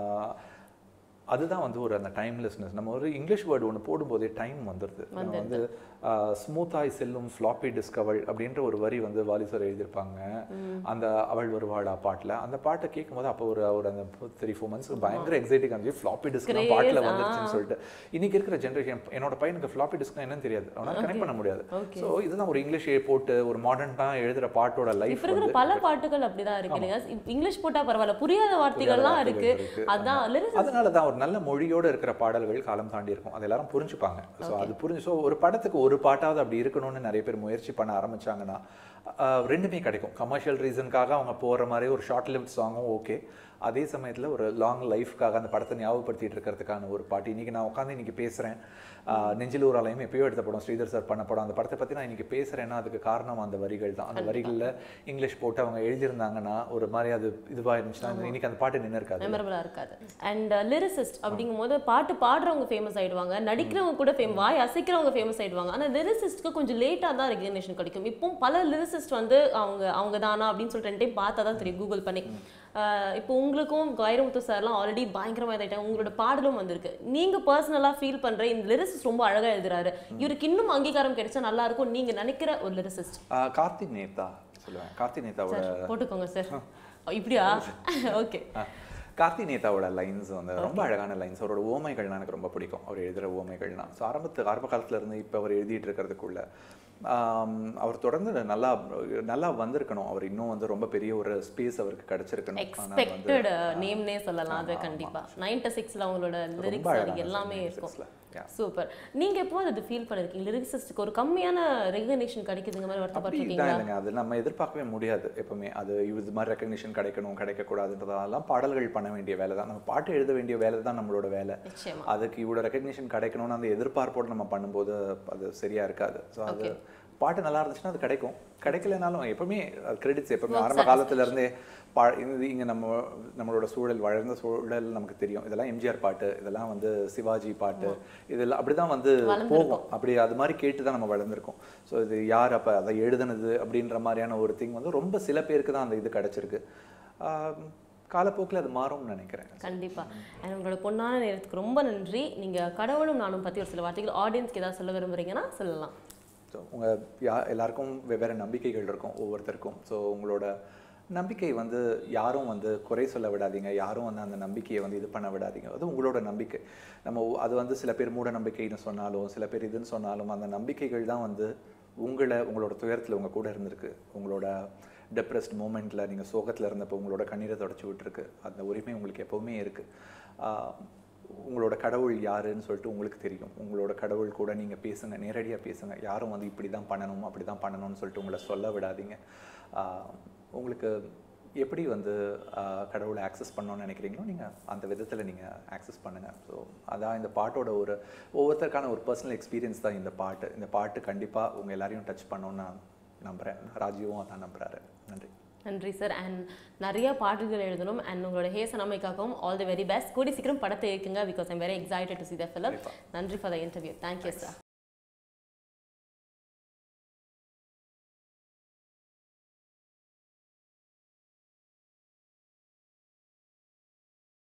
அதுதான் வந்து ஒரு அந்த டைம்லெஸ்னஸ் நம்ம ஒரு இங்கிலீஷ் வேர்டு ஒன்று போடும்போதே டைம் வந்துடுது நம்ம வந்து ஸ்மூத்தாய் செல்லும் ஃப்ளாப்பி டிஸ்கவல் அப்படின்ற ஒரு வரி வந்து வாலிசர் எழுதியிருப்பாங்க அந்த அவள் வருவாளா பாட்டில் அந்த பாட்டை கேட்கும்போது அப்போ ஒரு ஒரு அந்த த்ரீ ஃபோர் மந்த்ஸ் பயங்கர எக்ஸைட்டிங் இருந்துச்சு ஃப்ளாப்பி டிஸ்க்லாம் பாட்டில் வந்துருச்சுன்னு சொல்லிட்டு இன்னைக்கு இருக்கிற ஜென்ரேஷன் என்னோட பையனுக்கு ஃப்ளாப்பி டிஸ்க்னா என்னன்னு தெரியாது அவனால் கனெக்ட் பண்ண முடியாது ஸோ இதுதான் ஒரு இங்கிலீஷ் போட்டு ஒரு மாடர்னாக எழுதுற பாட்டோட லைஃப் இப்ப இருக்கிற பல பாட்டுகள் அப்படிதான் இருக்கு இல்லையா இப்ப இங்கிலீஷ் போட்டா பரவாயில்ல புரியாத வார்த்தைகள்லாம் இருக்கு அதான் lyrics அதனால தான் ஒரு நல்ல மொழியோட இருக்கிற பாடல்கள் காலம் தாண்டி இருக்கும் அது எல்லாரும் புரிஞ்சுப்பாங்க ஸோ அது புரிஞ்சு ஸோ ஒரு படத்துக்கு ஒரு பாட்டாவது அப்படி இருக்கணும்னு நிறைய பேர் முயற்சி பண்ண ஆரம்பிச்சாங்கன்னா ஆஹ், ரெண்டுமே கிடைக்கும் கமர்ஷியல் ரீசனுக்காக அவங்க போற மாதிரி ஒரு ஷார்ட் லிவ்ட் சாங்கும் ஓகே அதே சமயத்துல ஒரு லாங் லைஃப்காக அந்த படத்தை ஞாபகப்படுத்திட்டு இருக்கிறதுக்கான ஒரு பாட்டு இன்னைக்கு நான் உட்காந்து இன்னைக்கு பேசுறேன் ஆஹ், நெஞ்சில் ஒரு ஆலயம் எப்பயோ எடுத்த படம் ஸ்ரீதர் சார் பண்ண படம் அந்த படத்தை பத்தி நான் இன்னைக்கு பேசுறேன்னா அதுக்கு காரணம் அந்த வரிகள் தான் அந்த வரிகள்ல இங்கிலீஷ் போட்டு அவங்க எழுதியிருந்தாங்கன்னா ஒரு மாதிரி அது இதுவா இருந்துச்சுன்னா இன்னைக்கு அந்த பாட்டு நின்று இருக்காது மெமரபிளா இருக்காது அண்ட் லிரிசிஸ்ட் அப்படிங்கும்போது பாட்டு பாடுறவங்க ஃபேமஸ் ஆயிடுவாங்க நடிக்கிறவங்க கூட ஃபேம் வாய் அசைக்கிறவங்க ஃபேமஸ் ஆயிடுவாங்க ஆனா லிரிசிஸ்ட்க்கு கொஞ்சம் லேட்டா தான் ரெகக்னேஷன் கிடைக்கும் இப்போ பல லிரிசிஸ்ட் வந்து அவங்க அவங்க தானா அப்படின்னு சொல்லிட்டு ரெண்டு டைம் பார்த்தா தான் தெரியும் கூகுள் பண்ணி ஆஹ் இப்போ உங்களுக்கும் வைரமுத்து சார்லாம் ஆல்ரெடி பயங்கரமா இதாயிட்டாங்க உங்களோட பாடலும் வந்திருக்கு நீங்க பர்சனலா ஃபீல் பண்ற இந்த லிரிசிஸ்ட் ரொம்ப அழகா எழுதுறாரு இவருக்கு இன்னும் அங்கீகாரம் கிடைச்சா நல்லா இருக்கும் நீங்க நினைக்கிற ஒரு லிரிசிஸ்ட் ஆஹ் கார்த்திக் நேதா சொல்லுவேன் கார்த்திக் நேதாவோட போட்டுக்கோங்க சார் இப்படியா ஓகே ஆஹ் கார்த்தி நேதாவோட லைன்ஸ் வந்து ரொம்ப அழகான லைன்ஸ் அவரோட ஓமைகள்னா எனக்கு ரொம்ப பிடிக்கும் அவர் எழுதுகிற ஓமைகள்னா ஸோ ஆரம்பத்து ஆரம்ப காலத்துல இருந்து இப்போ அவர் எழுதிட்டு இருக்கிறதுக்குள்ள ஆம், அவர் தொடர்ந்து நல்லா நல்லா வந்திருக்கணும் அவர் இன்னும் வந்து ரொம்ப பெரிய ஒரு ஸ்பேஸ் அவருக்கு கிடைச்சிருக்கணும் ஆனா வந்து எக்ஸ்பெக்டட் நேம்னே சொல்லலாம் அது கண்டிப்பா நைன்டி சிக்ஸ்ல அவங்களோட லிரிக்ஸ் அது அழகான எல்லாமே song, இருக்கும் 96 ல. Yeah. சூப்பர் நீங்க எப்போ அது ஃபீல் பண்ணிருக்கீங்க லிரிக்ஸிஸ்டுக்கு ஒரு கம்மியான ரெகக்னேஷன் கிடைக்குதுங்க மாதிரி அப்படி வருத்தப்பட்டிருக்கீங்களா தான் இல்லைங்க அது நம்ம எதிர்பார்க்கவே முடியாது எப்பவுமே அது இது மாதிரி ரெக்கக்னிஷன் கிடைக்கணும் கிடைக்கக்கூடாதுன்றதெல்லாம் பாடல்கள் பண்ண வேண்டிய வேலை தான் நம்ம பாட்டு எழுத வேண்டிய வேலை தான் நம்மளோட வேலை நிச்சயமா அதுக்கு இவ்வளோ ரெக்கக்னிஷன் கிடைக்கணும்னு அந்த எதிர்பார்ப்போடு நம்ம பண்ணும்போது அது சரியா இருக்காது ஸோ அது பாட்டு நல்லா இருந்துச்சுன்னா அது கிடைக்கும் கிடைக்கலனாலும் எப்பவுமே கிரெடிட்ஸ் எப்பவுமே ஆரம்ப காலத்துல இருந்தே பா இது இங்க நம்ம நம்மளோட சூழல் வளர்ந்த சூழல் நமக்கு தெரியும் இதெல்லாம் எம்ஜிஆர் பாட்டு இதெல்லாம் வந்து சிவாஜி பாட்டு இதெல்லாம் அப்படிதான் வந்து போகும் அப்படி அது மாதிரி கேட்டு தான் நம்ம வளர்ந்துருக்கோம் ஸோ இது யார் அப்ப அதை எழுதுனது அப்படின்ற மாதிரியான ஒரு திங் வந்து ரொம்ப சில பேருக்கு தான் அந்த இது கிடைச்சிருக்கு ஆம், காலப்போக்கில் அது மாறும்னு நினைக்கிறேன் கண்டிப்பா And உங்களோட பொண்ணான நேரத்துக்கு ரொம்ப நன்றி நீங்க கடவுளும் நானும் பத்தி ஒரு சில வார்த்தைகள் ஆடியன்ஸ்க்கு ஏதாவது சொல்ல விரும்புறீங்கன்னா சொல்லலாம் ஸோ உங்கள் யா எல்லாருக்கும் வெவ்வேறு நம்பிக்கைகள் இருக்கும் ஒவ்வொருத்தருக்கும் ஸோ உங்களோட நம்பிக்கை வந்து யாரும் வந்து குறை சொல்ல விடாதீங்க யாரும் வந்து அந்த நம்பிக்கையை வந்து இது பண்ண விடாதீங்க அது உங்களோட நம்பிக்கை நம்ம ஒ- அது வந்து சில பேர் மூட நம்பிக்கைன்னு சொன்னாலும் சில பேர் இதுன்னு சொன்னாலும் அந்த நம்பிக்கைகள் தான் வந்து உங்களை உங்களோட துயரத்தில் உங்கள் கூட இருந்திருக்கு உங்களோட டெப்ரெஸ்ட் மூமெண்ட்டில் நீங்கள் சோகத்தில் இருந்தப்போ உங்களோட கண்ணீரை தொடச்சி விட்டுருக்கு அந்த உரிமை உங்களுக்கு எப்போவுமே இருக்குது உங்களோட கடவுள் யாருன்னு சொல்லிட்டு உங்களுக்கு தெரியும் உங்களோட கடவுள் கூட நீங்கள் பேசுங்க நேரடியாக பேசுங்க யாரும் வந்து இப்படி தான் பண்ணணும் அப்படி தான் பண்ணணும்னு சொல்லிட்டு உங்களை சொல்ல விடாதீங்க ஆஹ் உங்களுக்கு எப்படி வந்து ஆஹ் கடவுளை ஆக்சஸ் பண்ணணும்னு நினைக்கிறீங்களோ நீங்கள் அந்த விதத்தில் நீங்கள் ஆக்சஸ் பண்ணுங்கள் ஸோ அதான் இந்த பாட்டோட ஒரு ஒவ்வொருத்தருக்கான ஒரு பர்சனல் எக்ஸ்பீரியன்ஸ் தான் இந்த பாட்டு இந்த பாட்டு கண்டிப்பாக உங்கள் எல்லாரையும் டச் பண்ணணும்னு நான் நம்புகிறேன் ராஜீவும் அதான் நம்புகிறாரு நன்றி நன்றி சார் அண்ட் நிறைய பாடல்கள் எழுதணும் அண்ட் உங்களோட ஹே சனமைக்காகவும் ஆல் தி வெரி பெஸ்ட் கூடி சீக்கிரம் படத்தை இருக்குங்க because I'm very excited to see the film நன்றி for the interview thank you sir